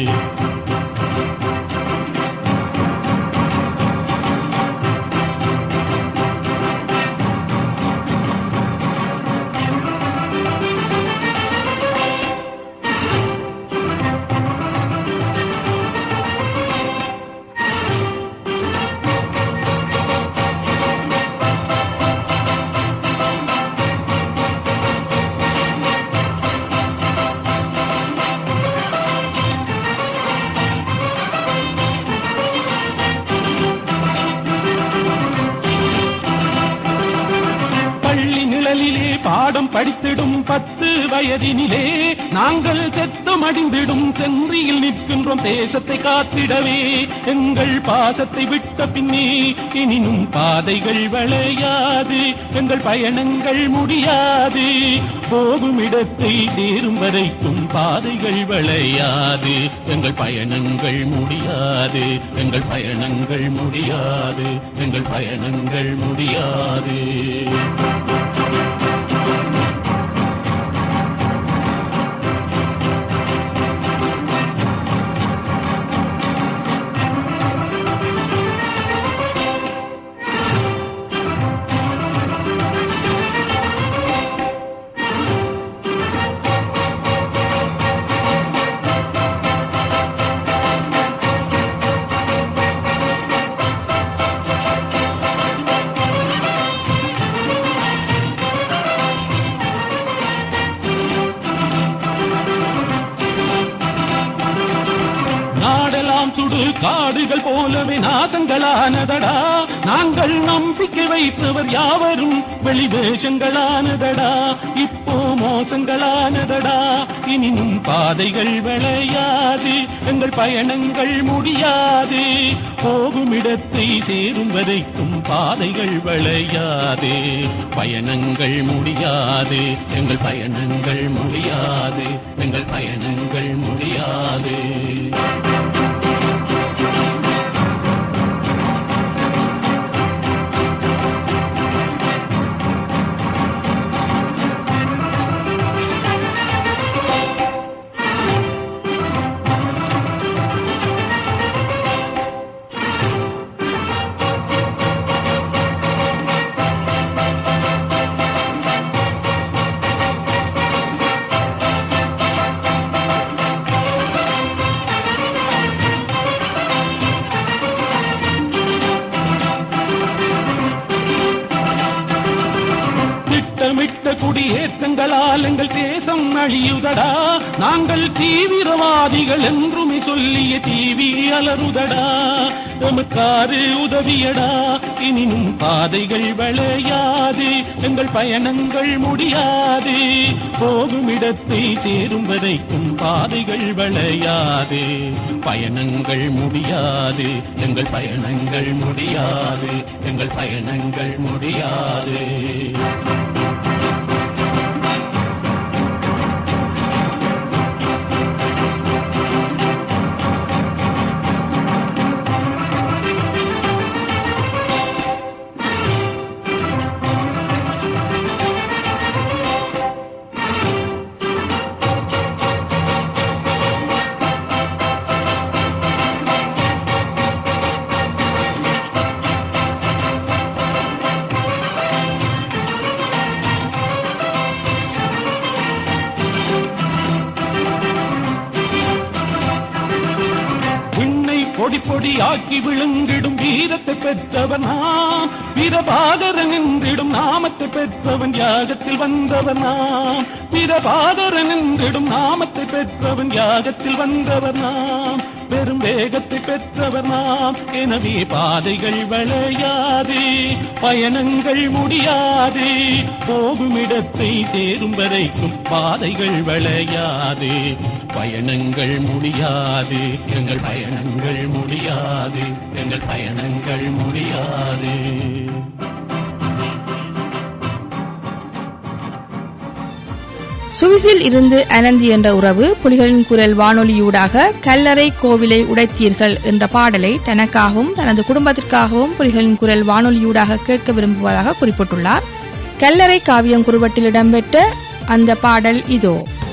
பள்ளி நிழலிலே பாடம் படித்திடும் பத்து வயதினிலே நாங்கள் செத்து மடிந்திடும் சென்றியில் நிற்கின்றோம் தேசத்தை காத்திடவே எங்கள் பாசத்தை விட்ட பின்னே எனினும் பாதைகள் வளையாது எங்கள் பயணங்கள் முடியாது போகும் இடத்தை சேரும் வரைக்கும் பாதைகள் வளையாது எங்கள் பயணங்கள் முடியாது எங்கள் பயணங்கள் முடியாது எங்கள் பயணங்கள் முடியாது நாடெல்லாம் சுடு காடுகள் போலவே நாசங்களானதடா நாங்கள் நம்பிக்கை வைத்தவர் யாவரும் வெளிவேஷங்களானதடா இப்போ மோசங்களானதடா இனினும் பாதைகள் விளையாது எங்கள் பயணங்கள் முடியாது போகும் இடத்தை சேரும் வரைக்கும் பாதைகள் விளையாது பயணங்கள் முடியாது எங்கள் பயணங்கள் முடியாது எங்கள் பயணங்கள் முடியாது திட்டமிட்ட குடியேற்றங்களால் எங்கள் தேசம் அழியுதடா நாங்கள் தீவிரவாதிகள் என்றுமே சொல்லிய தீவி அலறுதடா எமக்காரு உதவியடா இனினும் பாதைகள் வளையாது எங்கள் பயணங்கள் முடியாது போகும் இடத்தை சேரும் வரைக்கும் பாதைகள் வளையாது பயணங்கள் முடியாது எங்கள் பயணங்கள் முடியாது எங்கள் பயணங்கள் முடியாது விண்ணை பொடி பொடி ஆக்கி விழுங்கிடும் வீரத்தை பெற்றவன் நாம் வீரபாதரன் என்றிடும் நாமத்தை பெற்றவன் யாகத்தில் வந்தவன் நாம் வீரபாதரன் என்றிடும் நாமத்தை பெற்றவன் யாகத்தில் வந்தவர் நாம் பெரும் வேகத்தை பெற்றவர் நாம் எனவே பாதைகள் வளையாது பயணங்கள் முடியாது போகும் இடத்தை சேரும் வரைக்கும் பாதைகள் வளையாது பயணங்கள் முடியாது எங்கள் பயணங்கள் முடியாது எங்கள் பயணங்கள் முடியாது சுவிஸில் இருந்து அனந்தி என்ற உறவு புலிகளின் குரல் வானொலியூடாக கல்லறை கோவிலை உடைத்தீர்கள் என்ற பாடலை தனக்காகவும் தனது குடும்பத்திற்காகவும் புலிகளின் குரல் வானொலியூடாக கேட்க விரும்புவதாக குறிப்பிட்டுள்ளார் கல்லறை காவியம் குறுவட்டில் இடம்பெற்ற அந்த பாடல் இதோ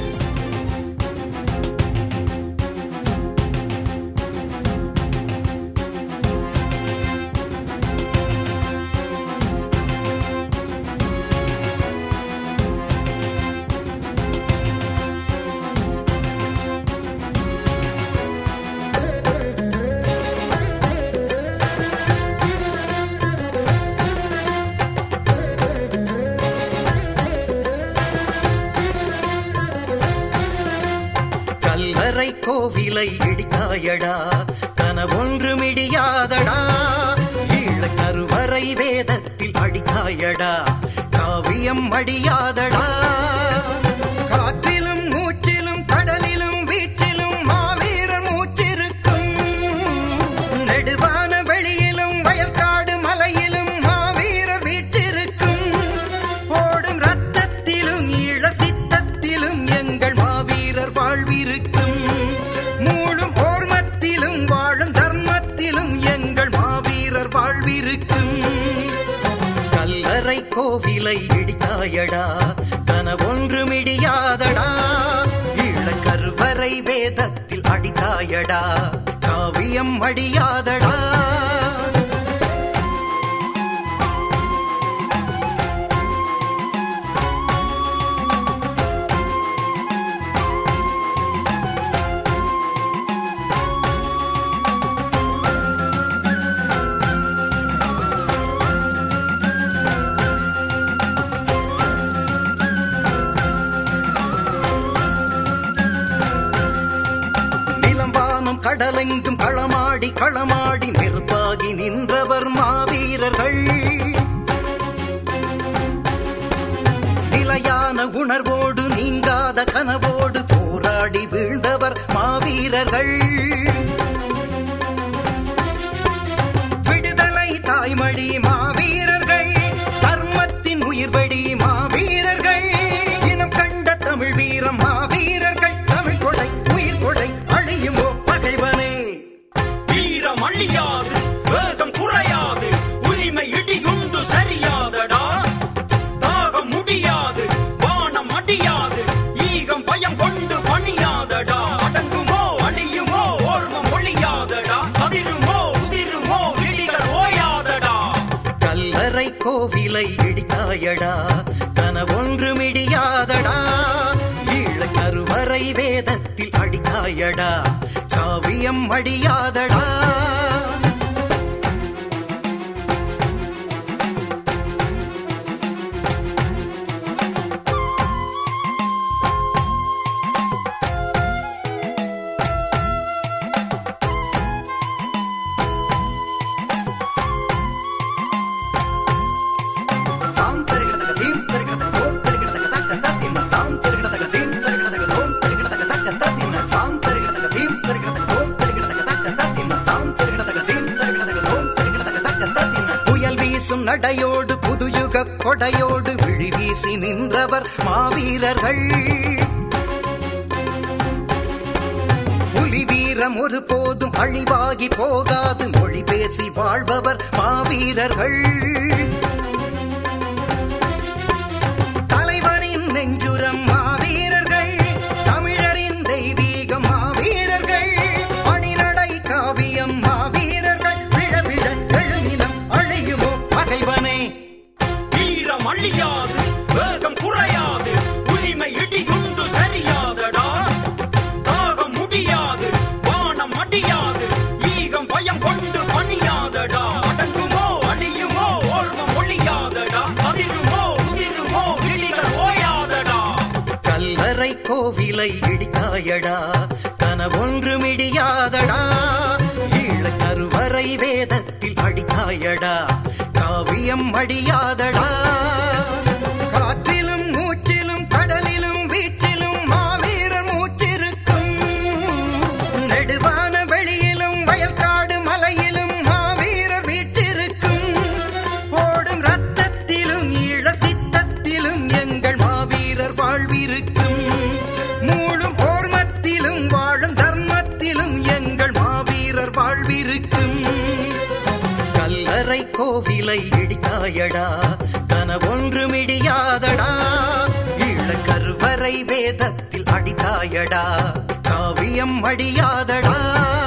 கல்லறை கோவிலை இடித்தாயடா கனவொன்று மிடியாதடா ஈழ கருவறை வேதத்தில் அடித்தாயடா காவியம் அடியாதடா காற்றிலும் மூச்சிலும் கடலிலும் வீச்சிலும் மாவீரர் மூச்சிருக்கும் நெடுவான வெளியிலும் வயல்காடு மலையிலும் மாவீரர் வீற்றிருக்கும் ஓடும் ரத்தத்திலும் ஈழ சித்தத்திலும் எங்கள் மாவீரர் வாழ்விருக்கும் மூழும் ஓர்மத்திலும் வாழும் தர்மத்திலும் எங்கள் மாவீரர் வாழ்விருக்கும் கல்லறை கோவிலை இடித்தாயடா கனவொன்று மிடியாதடா ஈழ கருவறை வேதத்தில் அடித்தாயடா காவியம் அடியாதடா நிலம்பானம் கடலெங்கும் களமாடி களமாடி நெருப்பாகி நின்றவர் மாவீரர்கள் நிலையான உணர்வோடு நீங்காத கனவோடு போராடி வீழ்ந்தவர் மாவீரர்கள் விடுதலை தாய்மடி மாவீரர்கள் தர்மத்தின் உயிர்வடி மாவீரர்கள் இனம் கண்ட தமிழ் வீரம் மாவீரர்கள் தமிழ் கொடை உயிர் கொடை அழியுமோ பகைவனே வீரம் அழியாது வேகம் குறையாது உரிமை இடியுண்டு சரியாதடா தாகம் முடியாது வானம் அடியாது ஈகம் பயம் கொண்டு பணியாதடா அடங்குமோ அழியுமோ ஓர்மம் ஒழியாதடா அதிருமோ உதிருமோ இடிகள் ஓயாதடா கல்லறை கோவிலை இடித்தாயடா கனவொன்று மிடியாதடா ஈழ கருவறை வேதத்தில் அடித்தாயடா காவியம் அடியாதடா தாம் தருகிறதக தீம் தருகிறதக தோம் தருகிறதக தக்க தத்தின தாம் தருகிறதக தீம் தருகிறதக தோம் தருகிறதக தக்க தத்தின தாம் தருகிறதக தீம் தருகிறதக தோம் தருகிறதக தக்க தத்தின தாம் தருகிறதக தீம் தருகிறதக தோம் தருகிறதக தக்க தத்தின புயல் வீசும் நடையோடு புதுயுக கொடையோடு விழி வீசி நின்றவர் மாவீரர்கள் புலி வீரம் ஒரு போதும் அழிவாகி போகாது மொழி பேசி வாழ்பவர் மாவீரர்கள் தலைவனின் நெஞ்சுரம் மாவீரர்கள் தமிழரின் தெய்வீகம் மாவீரர்கள் அணிநடை காவியம் மாவீரர்கள் விழ விழ எழுமினம் அழியுமோ பகைவனே வீரம் அழியாது வேகம் குறையாது உரிமை இடியுண்டு சரியாதடா தாகம் முடியாது வானம் அடியாது ஈகம் பயம் கொண்டு பணியாதடா அடங்குமோ அழியுமோ ஓர்மம் ஒழியாதடா அதிருமோ உதிருமோ இடிகள் ஓயாதடா கல்லறை கோவிலை இடித்தாயடா கனவொன்று மிடியாதடா ஈழ கருவறை வேதத்தில் அடித்தாயடா காவியம் அடியாதடா காற்றிலும் மூச்சிலும் கடலிலும் வீச்சிலும் மாவீரர் மூச்சிருக்கும் நெடுவான வெளியிலும் வயல்காடு மலையிலும் மாவீரர் வீற்றிருக்கும் ஓடும் ரத்தத்திலும் ஈழ சித்தத்திலும் எங்கள் மாவீரர் வாழ்விருக்கும் இருக்கும் கல்லறை கோவிலை இடித்தாயடா கனவொன்றும் இடியாதடா இளக்கருவறை வேதத்தில் அடித்தாயடா காவியம் அடியாதடா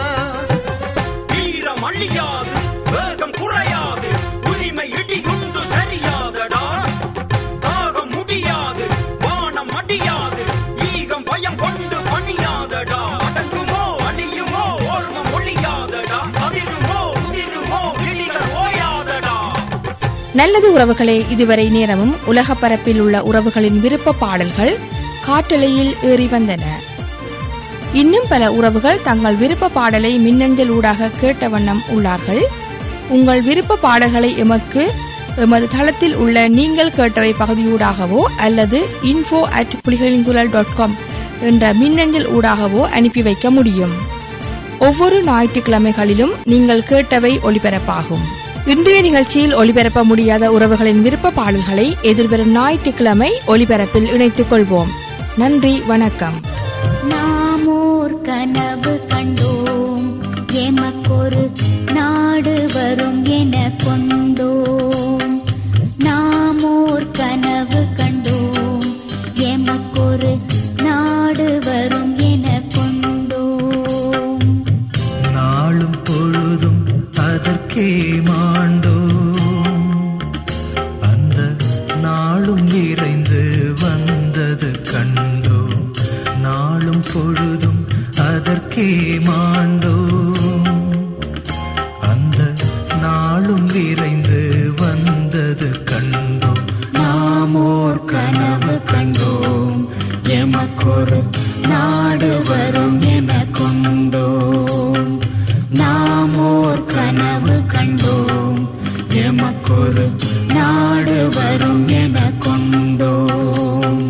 வீரம் அழியாது வேகம் குறையாது உரிமை இடியுண்டு சரியாதடா தாகம் முடியாது வானம் அடியாது ஈகம் பயம் கொண்டு பணியாதடா அடங்குமோ அழியுமோ ஓர்மம் ஒழியாதடா அதிருமோ உதிருமோ கிளிகள் ஓயாதடா நல்லது உறவுகளே இதுவரை நேரமும் உலக பரப்பில் உள்ள உறவுகளின் விருப்ப பாடல்கள் காட்டலையில் ஏறி வந்தன இன்னும் பல உறவுகள் தங்கள் விருப்ப பாடலை மின்னஞ்சல் ஊடாக கேட்ட வண்ணம் உள்ளார்கள் உங்கள் விருப்ப பாடல்களை எமக்கு எமது தளத்தில் உள்ள நீங்கள் கேட்டவை பகுதியூடாகவோ அல்லது info at Pulikalinkural dot com என்ற மின்னஞ்சல் ஊடாகவோ அனுப்பி வைக்க முடியும் ஒவ்வொரு ஞாயிற்றுக்கிழமைகளிலும் நீங்கள் கேட்டவை ஒளிபரப்பாகும் இன்றைய நிகழ்ச்சியில் ஒளிபரப்ப முடியாத உறவுகளின் விருப்ப பாடல்களை எதிர்வரும் ஞாயிற்றுக்கிழமை ஒளிபரப்பில் இணைத்துக் கொள்வோம் நன்றி வணக்கம் நாமோர் கனவு கண்டோம் எமக்கொரு நாடு வரும் என கொண்டோம் நாமோர் கனவு கண்டோம் எமக்கொரு நாடு வரும் என கொண்டோம் நாளும் பொழுதும் அதற்கே மாண்டோம் அந்த நாளும் விரைந்து வந்தது கண்டோம் நாளும் பொழுதும் அதற்கே மாண்டோம் அந்த நாளும் விரைந்து வந்தது கண்டோம் நாமோர் கனவு கண்டோம் எமக்கொரு நாடு வரும் என கொண்டோம் நாமோர் கனவு கண்டோம் எமக்கொரு நாடு வரும் என கொண்டோம்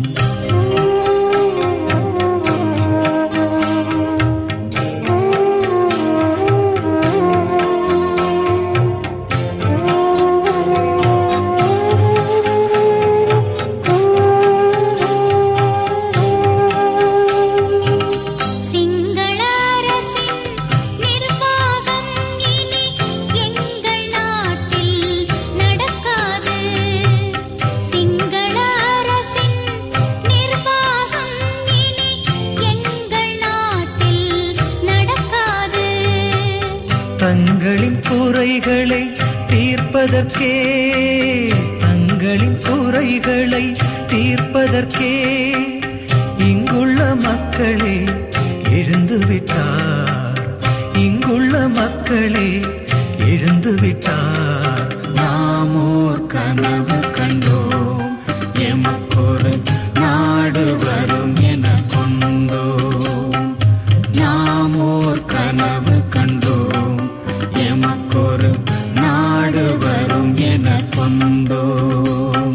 சிங்கள அரசின் நிர்வாகம் இனி எங்கள் நாட்டில் நடக்காது சிங்கள அரசின் நிர்வாகம் இனி எங்கள் நாட்டில் நடக்காது தங்களின் குறைகளை தீர்ப்பதற்கே தங்களின் குறைகளை தீர்ப்பதற்கே இங்குள்ள மக்களே எழுந்து விட்டார் இங்குள்ள மக்களே எழுந்து விட்டார் நாமோர் கனவு கண்டோம் எமக்கொரு நாடு வரும் என கொண்டோம் நாமோர் கனவு கண்டோம் எமக்கொரு நாடு வரும் என கொண்டோம்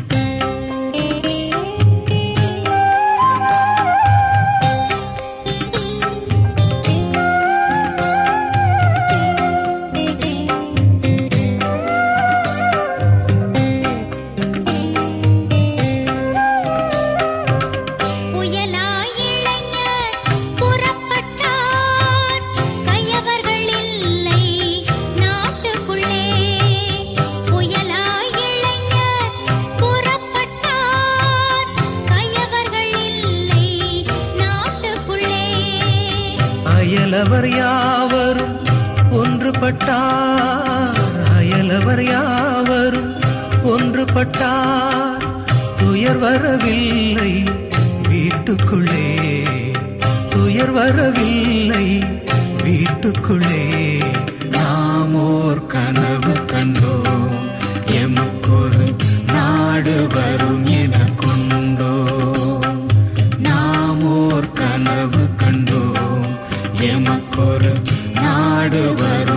புயலாய் இளைஞர் புறப்பட்டார் கயவர்கள் இல்லை நாட்டுக்குள்ளே புயலாய் இளைஞர் புறப்பட்டார் கயவர்கள் இல்லை நாட்டுக்குள்ளே அயலவர் யாவரும் ஒன்றுபட்டார் அயலவர் யாவரும் ஒன்றுபட்டார் துயர் வரவில்லை வீட்டுக்குள்ளே துயர் வரவில்லை வீட்டுக்குள்ளே நாமோர் கனவு கண்டோம் எமக்கொரு நாடு வரும் என கொண்டோம் நாமோர் கனவு கண்டோம் எமக்கொரு நாடு வரும்